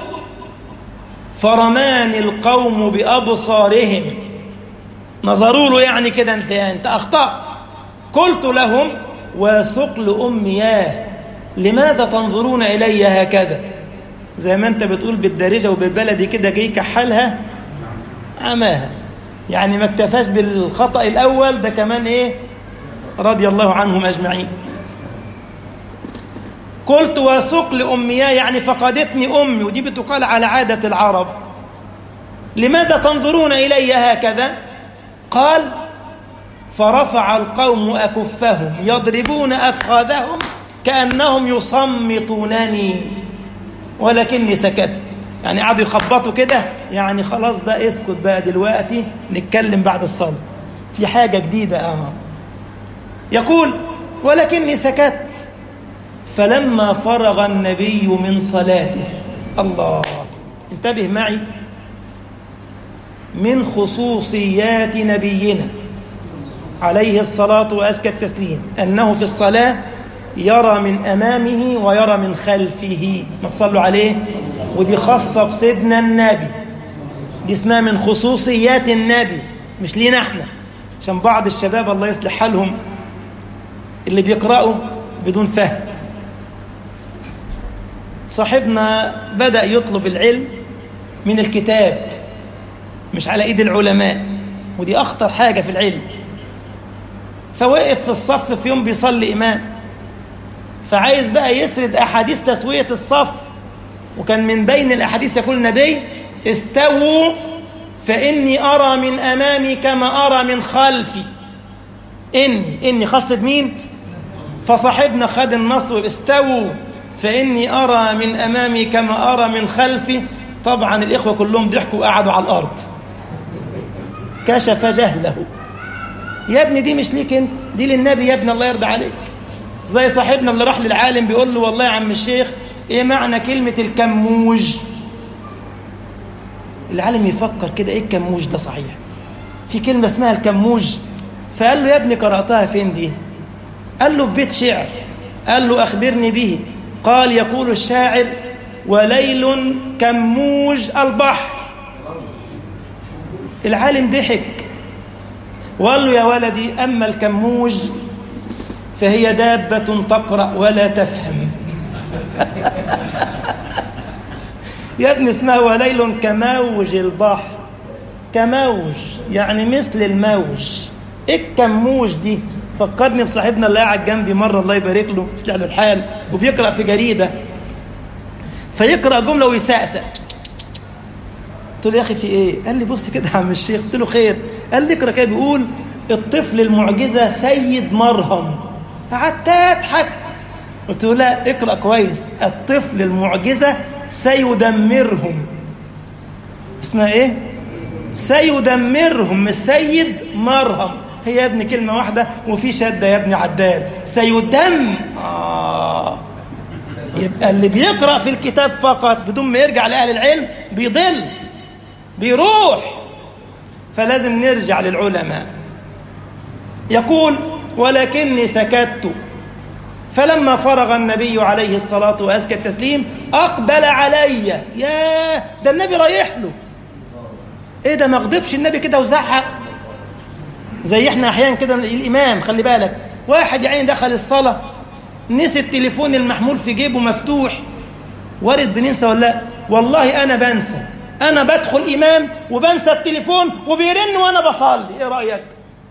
فرماني القوم بأبصارهم نظروا له يعني كده انت انت أخطأت قلت لهم وثقل أمياه لماذا تنظرون إلي هكذا زي ما انت بتقول بالدارجة وبالبلدي كده جاي كحلها عماها يعني ما اكتفاش بالخطأ الأول ده كمان ايه رضي الله عنهم أجمعين قلت وثقل أمياه يعني فقدتني أمي ودي بتقال على عادة العرب لماذا تنظرون إلي هكذا قال فرفع القوم أكفهم يضربون أفخاذهم كأنهم يصمتونني ولكني سكت يعني قعدوا يخبطوا كده يعني خلاص بقى اسكت بقى دلوقتي نتكلم بعد الصلاة في حاجة جديدة اه يقول ولكني سكت فلما فرغ النبي من صلاته الله انتبه معي من خصوصيات نبينا عليه الصلاة وأزكى التسليم أنه في الصلاة يرى من أمامه ويرى من خلفه ما تصلوا عليه ودي خاصة بسيدنا النبي دي اسمها من خصوصيات النبي مش لينا احنا عشان بعض الشباب الله يصلح حالهم اللي بيقرأوا بدون فهم صاحبنا بدأ يطلب العلم من الكتاب مش على ايد العلماء ودي اخطر حاجة في العلم فوقف في الصف في يوم بيصلي امام فعايز بقى يسرد احاديث تسوية الصف وكان من بين الاحاديث يقول النبي استووا فاني ارى من امامي كما ارى من خلفي اني اني خاص بمين فصاحبنا خد النص استووا فاني ارى من امامي كما ارى من خلفي طبعا الاخوه كلهم ضحكوا وقعدوا على الارض كشف جهله يا ابني دي مش ليك انت دي للنبي يا ابني الله يرضى عليك زي صاحبنا اللي راح للعالم بيقول له والله يا عم الشيخ ايه معنى كلمة الكموج العالم يفكر كده ايه الكموج ده صحيح في كلمة اسمها الكموج فقال له يا ابني قرأتها فين دي قال له في بيت شعر قال له أخبرني به قال يقول الشاعر وليل كموج البحر العالم ضحك وقال له يا ولدي أما الكموج فهي دابة تقرأ ولا تفهم يا ابني اسمها وليل كموج البحر كموج يعني مثل الموج ايه الكموج دي فكرني بصاحبنا اللي قاعد جنبي مرة الله يبارك له يصلح له الحال وبيقرأ في جريدة فيقرأ جملة ويسأسأ قلت له يا أخي في إيه؟ قال لي بص كده يا عم الشيخ قلت له خير قال لي اقرأ كده بيقول الطفل المعجزة سيد مرهم قعدت أضحك قلت له لا اقرأ كويس الطفل المعجزة سيدمرهم اسمها ايه سيدمرهم السيد مرهم هي يا ابني كلمة واحدة وفي شدة يا ابني عدال سيدم آه يبقى اللي بيقرأ في الكتاب فقط بدون ما يرجع لأهل العلم بيضل بيروح فلازم نرجع للعلماء يقول ولكني سكت فلما فرغ النبي عليه الصلاة وأزكى التسليم أقبل علي يا ده النبي رايح له ايه ده ما غضبش النبي كده وزعق زي احنا احيانا كده الامام خلي بالك واحد يا عيني دخل الصلاه نسي التليفون المحمول في جيبه مفتوح وارد بننسى ولا لا والله انا بنسى انا بدخل امام وبنسى التليفون وبيرن وانا بصلي ايه رايك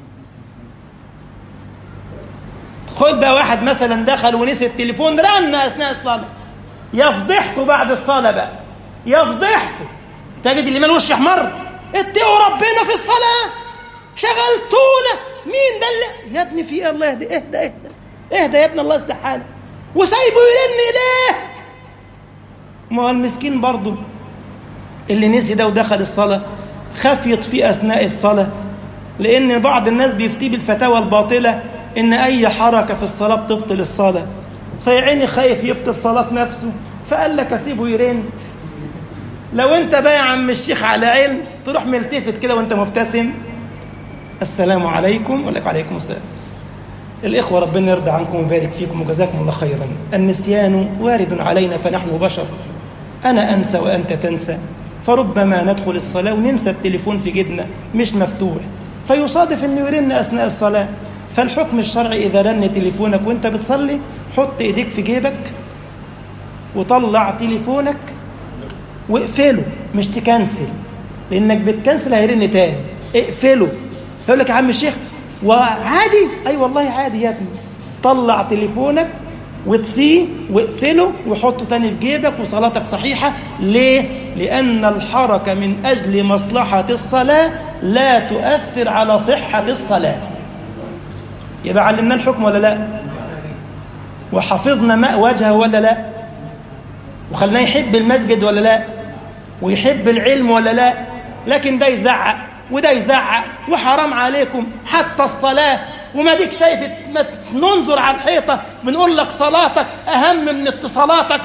خد بقى واحد مثلا دخل ونسي التليفون رن اثناء الصلاه يفضحته بعد الصلاه بقى يفضحته تجد الإيمان وش احمر اتقوا ربنا في الصلاة شغلتونا مين ده اللي يا ابني في ايه الله يهدي اهدى اهدى اهدى يا ابني الله يصلح حالك وسايبه يرن ليه ما هو المسكين برضه اللي نسي ده ودخل الصلاة خاف يطفي أثناء الصلاة لأن بعض الناس بيفتي بالفتاوى الباطلة إن أي حركة في الصلاة بتبطل الصلاة فيا عيني خايف يبطل صلاة نفسه فقال لك أسيبه يرن لو أنت بقى يا عم الشيخ على علم تروح ملتفت كده وأنت مبتسم السلام عليكم ولا عليكم السلام الإخوة ربنا يرضى عنكم ويبارك فيكم وجزاكم الله خيرا النسيان وارد علينا فنحن بشر أنا أنسى وأنت تنسى فربما ندخل الصلاة وننسى التليفون في جيبنا مش مفتوح فيصادف أنه يرن أثناء الصلاة فالحكم الشرعي إذا رن تليفونك وأنت بتصلي حط إيديك في جيبك وطلع تليفونك واقفله مش تكنسل لأنك بتكنسل هيرن تاني اقفله يقول لك يا عم الشيخ وعادي اي أيوة والله عادي يا ابني طلع تليفونك واطفيه واقفله وحطه تاني في جيبك وصلاتك صحيحة ليه؟ لأن الحركة من أجل مصلحة الصلاة لا تؤثر على صحة الصلاة يبقى علمنا الحكم ولا لا وحفظنا ماء وجهه ولا لا وخلناه يحب المسجد ولا لا ويحب العلم ولا لا لكن ده يزعق وده يزعق وحرام عليكم حتى الصلاة وما ديك شايف ما ننظر على الحيطة بنقول لك صلاتك أهم من اتصالاتك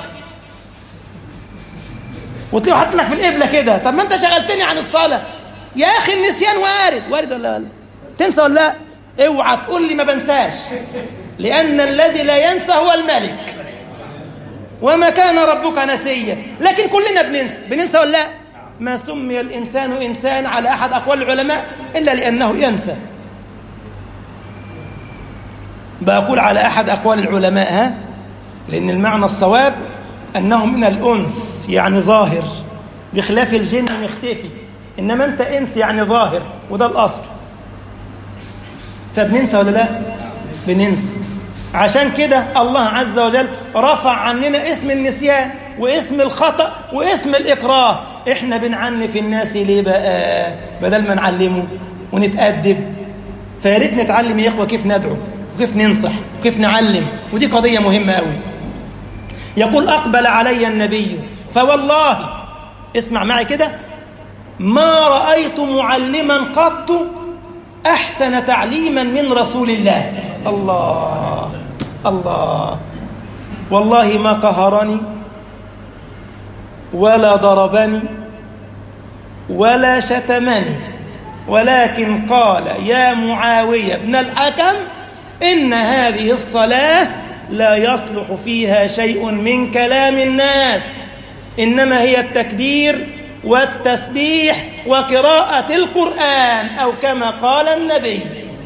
وتلاقيه حاطط لك في القبلة كده طب ما أنت شغلتني عن الصلاة يا أخي النسيان وارد وارد ولا لا تنسى ولا لا اوعى تقول لي ما بنساش لأن الذي لا ينسى هو الملك وما كان ربك نسيا لكن كلنا بننسى بننسى ولا لا ما سمي الإنسان إنسان على أحد أقوال العلماء إلا لأنه ينسى بقول على أحد أقوال العلماء ها لأن المعنى الصواب أنه من الأنس يعني ظاهر بخلاف الجن مختفي إنما أنت إنس يعني ظاهر وده الأصل فبننسى ولا لا بننسى عشان كده الله عز وجل رفع عننا اسم النسيان واسم الخطأ واسم الإكراه احنا بنعنف الناس ليه بقى بدل ما نعلمه ونتأدب فياريت نتعلم يا اخوه كيف ندعو وكيف ننصح وكيف نعلم ودي قضية مهمة قوي يقول أقبل علي النبي فوالله اسمع معي كده ما رأيت معلما قط أحسن تعليما من رسول الله الله الله والله ما قهرني ولا ضربني ولا شتمني ولكن قال يا معاوية بن الحكم إن هذه الصلاة لا يصلح فيها شيء من كلام الناس إنما هي التكبير والتسبيح وقراءة القرآن أو كما قال النبي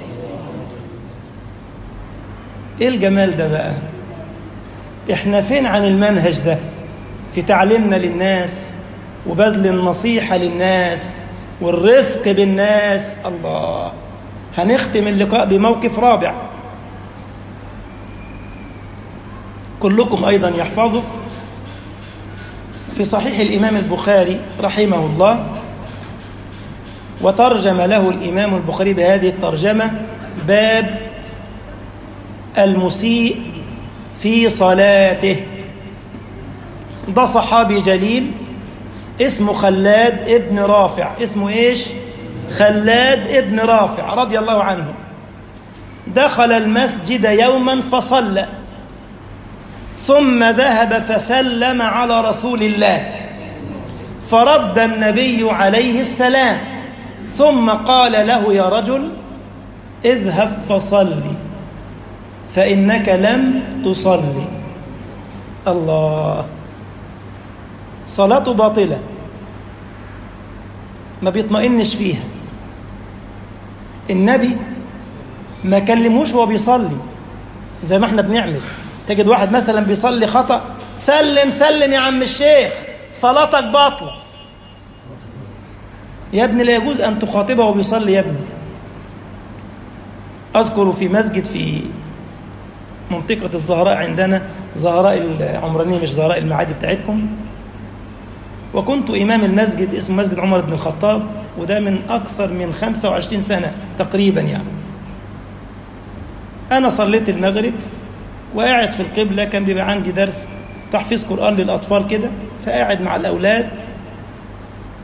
إيه الجمال ده بقى إحنا فين عن المنهج ده في تعليمنا للناس وبذل النصيحة للناس والرفق بالناس الله هنختم اللقاء بموقف رابع كلكم أيضا يحفظه في صحيح الإمام البخاري رحمه الله وترجم له الإمام البخاري بهذه الترجمة باب المسيء في صلاته ده صحابي جليل اسمه خلاد ابن رافع اسمه ايش خلاد ابن رافع رضي الله عنه دخل المسجد يوما فصلى ثم ذهب فسلم على رسول الله فرد النبي عليه السلام ثم قال له يا رجل اذهب فصلي فإنك لم تصلي الله صلاته باطلة ما بيطمئنش فيها النبي ما كلموش وهو بيصلي زي ما احنا بنعمل تجد واحد مثلا بيصلي خطأ سلم سلم يا عم الشيخ صلاتك باطلة يا ابني لا يجوز أن تخاطبه وهو بيصلي يا ابني أذكر في مسجد في منطقة الزهراء عندنا زهراء العمرانية مش زهراء المعادي بتاعتكم وكنت إمام المسجد اسمه مسجد عمر بن الخطاب وده من أكثر من 25 سنة تقريبا يعني أنا صليت المغرب وقاعد في القبلة كان بيبقى عندي درس تحفيظ قرآن للأطفال كده فقاعد مع الأولاد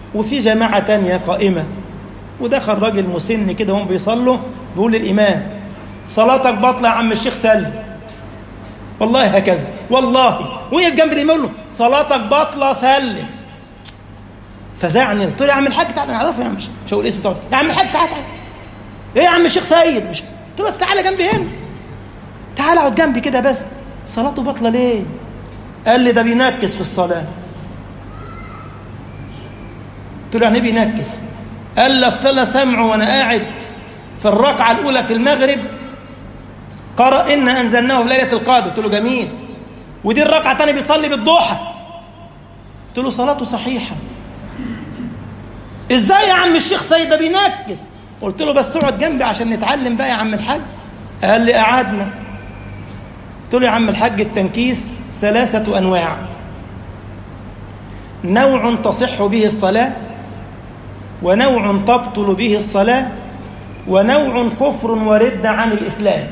وفي جماعة تانية قائمة ودخل راجل مسن كده وهم بيصلوا بيقول للإمام صلاتك باطلة يا عم الشيخ سلم والله هكذا والله وقف جنب الإمام يقول له صلاتك باطلة سلم فزعني قلت له يا عم الحاج تعالى نعرفه يا عم مش هقول الاسم بتاعه يا عم الحاج تعالى تعالى ايه يا عم الشيخ سيد مش قلت له بس تعالى جنبي هنا تعالى اقعد جنبي كده بس صلاته باطله ليه قال لي ده بينكس في الصلاه قلت له يعني ايه بينكس قال لي اصل انا سامعه وانا قاعد في الركعه الاولى في المغرب قرأ إن أنزلناه في ليلة القدر قلت له جميل ودي الركعة الثانية بيصلي بالضحى قلت له صلاته صحيحة ازاي يا عم الشيخ سيد ده بينكس قلت له بس اقعد جنبي عشان نتعلم بقى يا عم الحاج قال لي قعدنا قلت له يا عم الحاج التنكيس ثلاثة أنواع نوع تصح به الصلاة ونوع تبطل به الصلاة ونوع كفر ورد عن الإسلام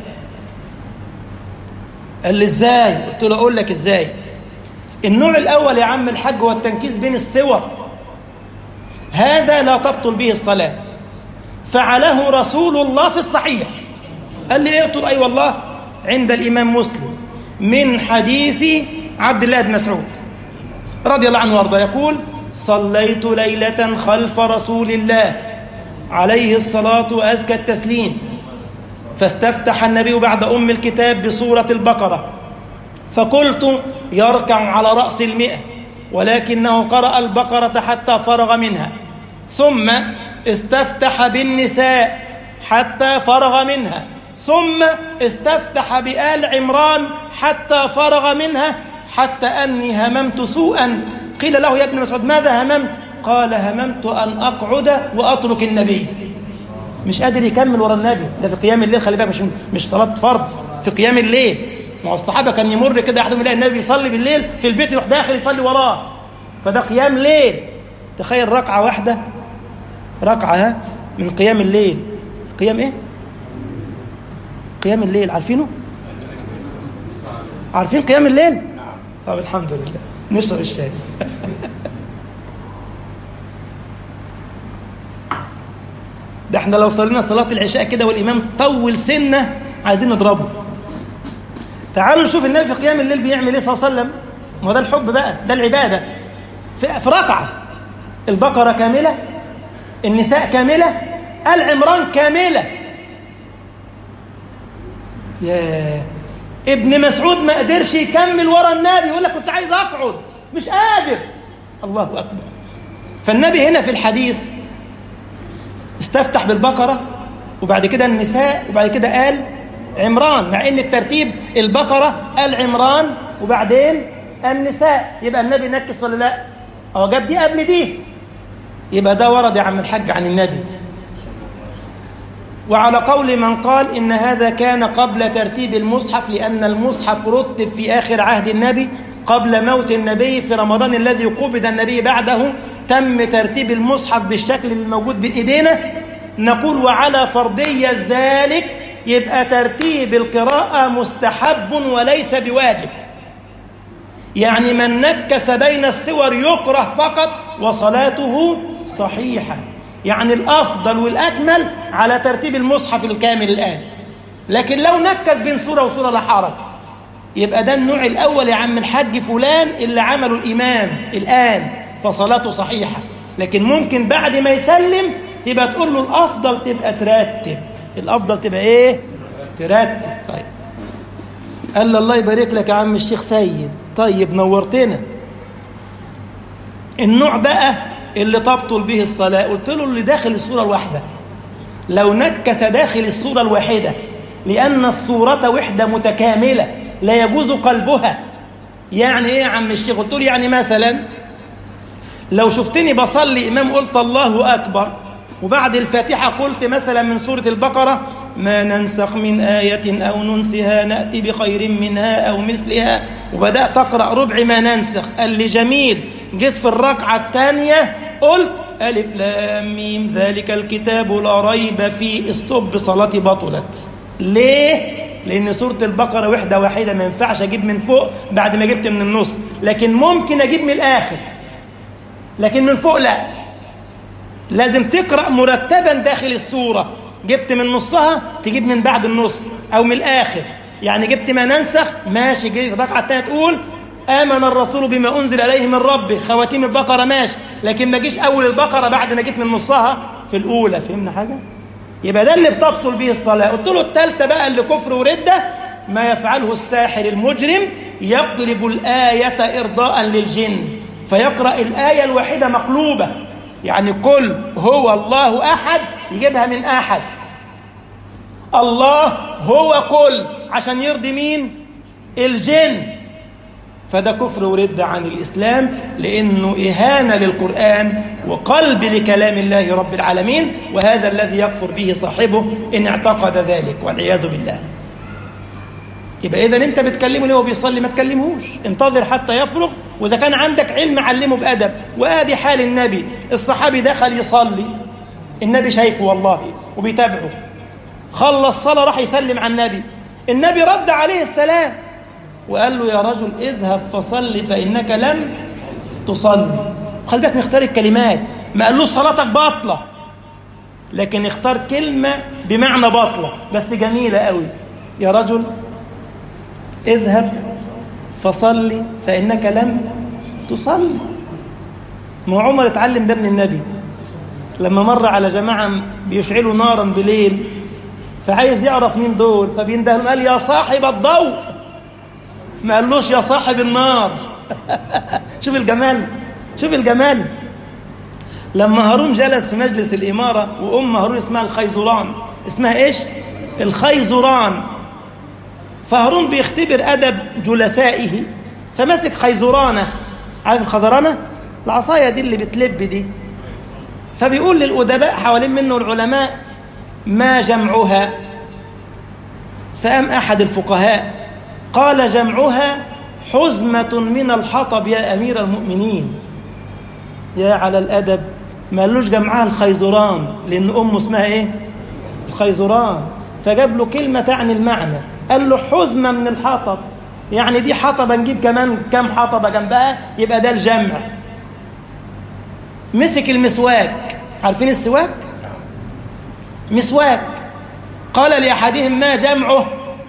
قال لي ازاي قلت له اقول لك ازاي النوع الاول يا عم الحاج هو التنكيس بين السور هذا لا تبطل به الصلاه فعله رسول الله في الصحيح قال لي ايه قلت له اي والله عند الامام مسلم من حديث عبد الله بن مسعود رضي الله عنه وارضاه يقول صليت ليله خلف رسول الله عليه الصلاه وازكى التسليم فاستفتح النبي بعد أم الكتاب بسورة البقرة فقلت يركع على رأس المئة ولكنه قرأ البقرة حتى فرغ منها ثم استفتح بالنساء حتى فرغ منها ثم استفتح بآل عمران حتى فرغ منها حتى أني هممت سوءا قيل له يا ابن مسعود ماذا هممت قال هممت أن أقعد وأترك النبي مش قادر يكمل ورا النبي ده في قيام الليل خلي بالك مش مش صلاه فرض في قيام الليل ما هو الصحابه كان يمر كده احدهم يلاقي النبي يصلي بالليل في البيت يروح داخل يصلي وراه فده قيام ليل تخيل ركعه واحده ركعه من قيام الليل قيام ايه قيام الليل عارفينه عارفين قيام الليل طب الحمد لله نشرب الشاي ده احنا لو صلينا صلاة العشاء كده والإمام طول سنة عايزين نضربه تعالوا نشوف النبي في قيام الليل بيعمل ايه صلى الله عليه وسلم ما ده الحب بقى ده العبادة في, في ركعة البقرة كاملة النساء كاملة آل عمران كاملة يا ابن مسعود ما قدرش يكمل ورا النبي يقول لك كنت عايز اقعد مش قادر الله اكبر فالنبي هنا في الحديث استفتح بالبقرة وبعد كده النساء وبعد كده آل عمران مع ان الترتيب البقرة آل عمران وبعدين النساء يبقى النبي نكس ولا لا هو جاب دي قبل دي يبقى ده ورد يا عم الحاج عن النبي وعلى قول من قال إن هذا كان قبل ترتيب المصحف لأن المصحف رتب في آخر عهد النبي قبل موت النبي في رمضان الذي قبض النبي بعده تم ترتيب المصحف بالشكل الموجود بين ايدينا نقول وعلى فرضية ذلك يبقى ترتيب القراءة مستحب وليس بواجب يعني من نكس بين السور يكره فقط وصلاته صحيحة يعني الأفضل والأكمل على ترتيب المصحف الكامل الآن لكن لو نكس بين سورة وسورة لا حرج يبقى ده النوع الأول يا عم الحاج فلان اللي عمله الإمام الآن فصلاته صحيحة لكن ممكن بعد ما يسلم تبقى تقول له الأفضل تبقى ترتب الأفضل تبقى إيه؟ ترتب طيب قال له الله يبارك لك يا عم الشيخ سيد طيب نورتنا النوع بقى اللي تبطل به الصلاة قلت له اللي داخل الصورة الواحدة لو نكس داخل الصورة الواحدة لأن الصورة وحدة متكاملة لا يجوز قلبها يعني ايه يا عم الشيخ قلت له يعني مثلا لو شفتني بصلي امام قلت الله اكبر وبعد الفاتحه قلت مثلا من سوره البقره ما ننسخ من ايه او ننسها ناتي بخير منها او مثلها وبدات اقرا ربع ما ننسخ قال لي جميل جيت في الركعه الثانيه قلت الف لام ميم ذلك الكتاب لا ريب فيه استوب صلاتي بطلت ليه لان سوره البقره وحده واحده ما ينفعش اجيب من فوق بعد ما جبت من النص لكن ممكن اجيب من الاخر لكن من فوق لا لازم تقرأ مرتبا داخل السورة جبت من نصها تجيب من بعد النص أو من الآخر يعني جبت ما ننسخ ماشي جيت الركعة الثانية تقول آمن الرسول بما أنزل إليه من ربه خواتيم البقرة ماشي لكن ما جيش أول البقرة بعد ما جيت من نصها في الأولى فهمنا حاجة؟ يبقى ده اللي بتبطل به الصلاة قلت له الثالثة بقى اللي كفر وردة ما يفعله الساحر المجرم يقلب الآية إرضاء للجن فيقرأ الآية الواحدة مقلوبة يعني كل هو الله أحد يجيبها من أحد الله هو كل عشان يرضي مين الجن فده كفر ورد عن الإسلام لأنه إهانة للقرآن وقلب لكلام الله رب العالمين وهذا الذي يكفر به صاحبه إن اعتقد ذلك والعياذ بالله يبقى إذا أنت بتكلمه ليه بيصلي ما تكلمهوش انتظر حتى يفرغ وإذا كان عندك علم علمه بأدب وآدي حال النبي الصحابي دخل يصلي النبي شايفه والله وبيتابعه خلص صلاة راح يسلم على النبي النبي رد عليه السلام وقال له يا رجل اذهب فصل فإنك لم تصلي خلي بالك نختار الكلمات ما قالوش صلاتك باطلة لكن اختار كلمة بمعنى باطلة بس جميلة قوي يا رجل اذهب فصلي فإنك لم تصلي ما عمر اتعلم ده من النبي لما مر على جماعة بيشعلوا نارا بليل فعايز يعرف مين دول فبيندهلهم قال يا صاحب الضوء ما قالوش يا صاحب النار شوف الجمال شوف الجمال لما هارون جلس في مجلس الإمارة وأم هارون اسمها الخيزران اسمها إيش؟ الخيزران فهارون بيختبر أدب جلسائه فمسك خيزرانة عارف الخزرانة؟ العصاية دي اللي بتلب دي فبيقول للأدباء حوالين منه العلماء ما جمعها فأم أحد الفقهاء قال جمعها حزمة من الحطب يا أمير المؤمنين يا على الأدب ما قالوش جمعها الخيزران لأن أمه اسمها إيه الخيزران فجاب له كلمة تعني المعنى قال له حزمة من الحطب يعني دي حطبة نجيب كمان كم حطبة جنبها يبقى ده الجمع مسك المسواك عارفين السواك مسواك قال لأحدهم ما جمعه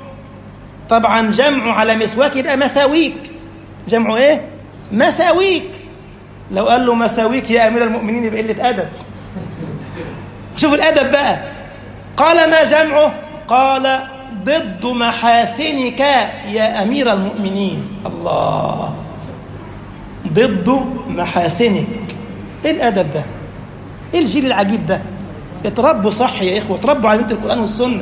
طبعا جمعه على مسواك يبقى مساويك جمعه ايه مساويك لو قال له مساويك يا امير المؤمنين يبقى قله ادب شوفوا الادب بقى قال ما جمعه قال ضد محاسنك يا امير المؤمنين الله ضد محاسنك ايه الادب ده ايه الجيل العجيب ده اتربوا صح يا اخوه اتربوا على بنت القران والسنه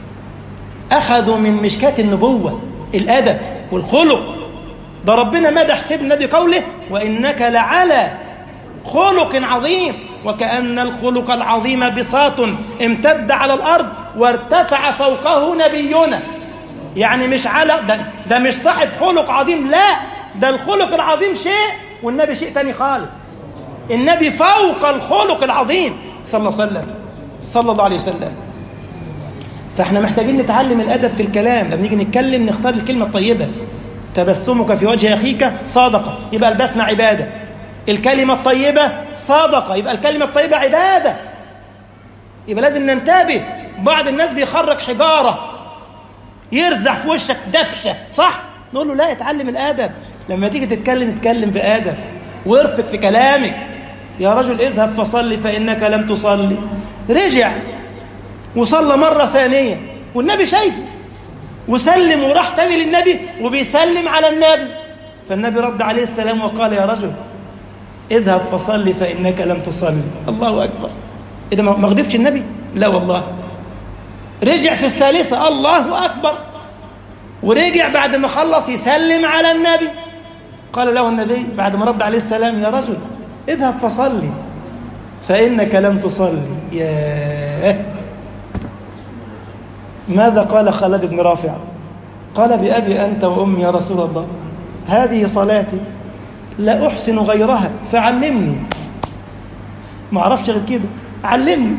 أخذوا من مشكاة النبوة الأدب والخلق ده ربنا مدح سيدنا النبي قوله وإنك لعلى خلق عظيم وكأن الخلق العظيم بساط امتد على الأرض وارتفع فوقه نبينا يعني مش على ده, ده مش صاحب خلق عظيم لا ده الخلق العظيم شيء والنبي شيء تاني خالص النبي فوق الخلق العظيم صلى الله عليه وسلم صلى الله عليه وسلم فاحنا محتاجين نتعلم الادب في الكلام لما نيجي نتكلم نختار الكلمه الطيبه تبسمك في وجه اخيك صادقه يبقى البسمه عباده الكلمه الطيبه صادقه يبقى الكلمه الطيبه عباده يبقى لازم ننتبه بعض الناس بيخرج حجاره يرزع في وشك دبشه صح نقول له لا اتعلم الادب لما تيجي تتكلم اتكلم بادب وارفق في كلامك يا رجل اذهب فصلي فانك لم تصلي رجع وصلى مرة ثانية والنبي شايفه وسلم وراح تاني للنبي وبيسلم على النبي فالنبي رد عليه السلام وقال يا رجل اذهب فصلي فإنك لم تصلي الله أكبر إذا ما غضبش النبي لا والله رجع في الثالثة الله أكبر ورجع بعد ما خلص يسلم على النبي قال له النبي بعد ما رد عليه السلام يا رجل اذهب فصلي فإنك لم تصلي ياه ماذا قال خالد بن رافع قال بأبي أنت وأمي يا رسول الله هذه صلاتي لا أحسن غيرها فعلمني ما أعرفش غير كده علمني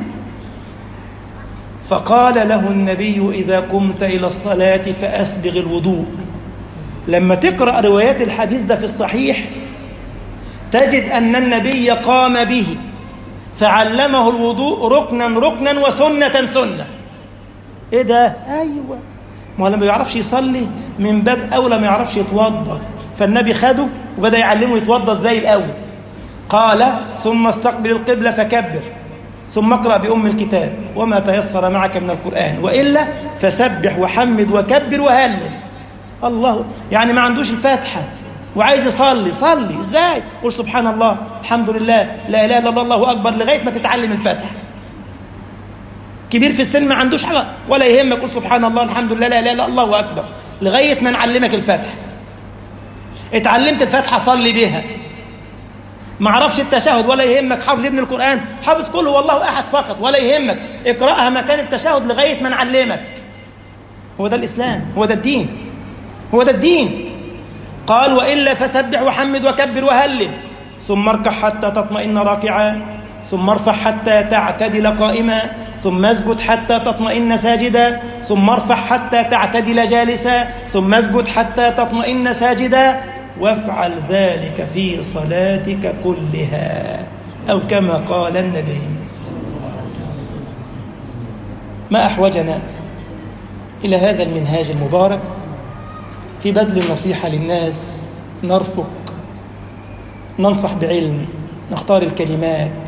فقال له النبي إذا قمت إلى الصلاة فأسبغ الوضوء لما تقرأ روايات الحديث ده في الصحيح تجد أن النبي قام به فعلمه الوضوء ركنا ركنا وسنة سنة ايه ده ايوه ما هو لما بيعرفش يصلي من باب اولى ما يعرفش يتوضا فالنبي خده وبدا يعلمه يتوضا ازاي الاول قال ثم استقبل القبلة فكبر ثم اقرأ بأم الكتاب وما تيسر معك من القرآن وإلا فسبح وحمد وكبر وهلل الله يعني ما عندوش الفاتحة وعايز يصلي صلي ازاي قول سبحان الله الحمد لله لا اله الا الله الله اكبر لغايه ما تتعلم الفاتحه كبير في السن ما عندوش حاجه ولا يهمك قول سبحان الله الحمد لله لا اله الا الله اكبر لغايه ما نعلمك الفاتحه اتعلمت الفاتحه صلي بها ما عرفش التشهد ولا يهمك حافظ ابن القرآن حافظ كله والله أحد فقط ولا يهمك اقرأها مكان التشهد لغاية ما نعلمك هو ده الإسلام هو ده الدين هو ده الدين قال وإلا فسبح وحمد وكبر وهلل ثم اركع حتى تطمئن راكعا ثم ارفع حتى تعتدل قائما ثم اسجد حتى تطمئن ساجدا ثم ارفع حتى تعتدل جالسا ثم اسجد حتى تطمئن ساجدا وافعل ذلك في صلاتك كلها أو كما قال النبي ما أحوجنا إلى هذا المنهاج المبارك في بذل النصيحة للناس نرفق ننصح بعلم نختار الكلمات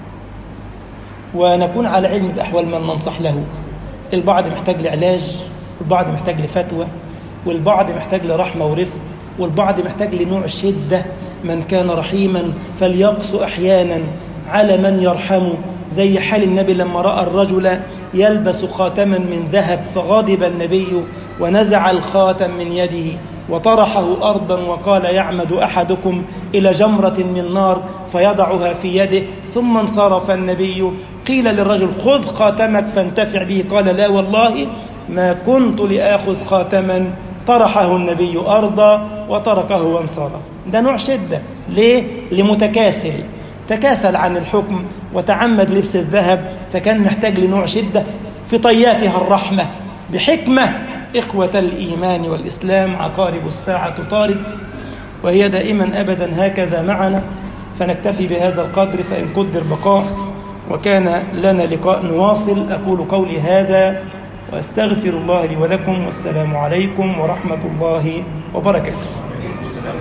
ونكون على علم بأحوال من ننصح له البعض محتاج لعلاج والبعض محتاج لفتوى والبعض محتاج لرحمة ورفق والبعض محتاج لنوع الشدة من كان رحيما فليقص أحيانا على من يرحمه زي حال النبي لما رأى الرجل يلبس خاتما من ذهب فغضب النبي ونزع الخاتم من يده وطرحه أرضا وقال يعمد أحدكم إلى جمرة من نار فيضعها في يده ثم انصرف النبي قيل للرجل خذ خاتمك فانتفع به قال لا والله ما كنت لآخذ خاتما طرحه النبي أرضا وتركه وانصرف ده نوع شدة ليه؟ لمتكاسل تكاسل عن الحكم وتعمد لبس الذهب فكان محتاج لنوع شدة في طياتها الرحمة بحكمة إخوة الإيمان والإسلام عقارب الساعة طارد وهي دائما أبدا هكذا معنا فنكتفي بهذا القدر فإن قدر بقاء وكان لنا لقاء نواصل أقول قولي هذا وأستغفر الله لي ولكم والسلام عليكم ورحمة الله وبركاته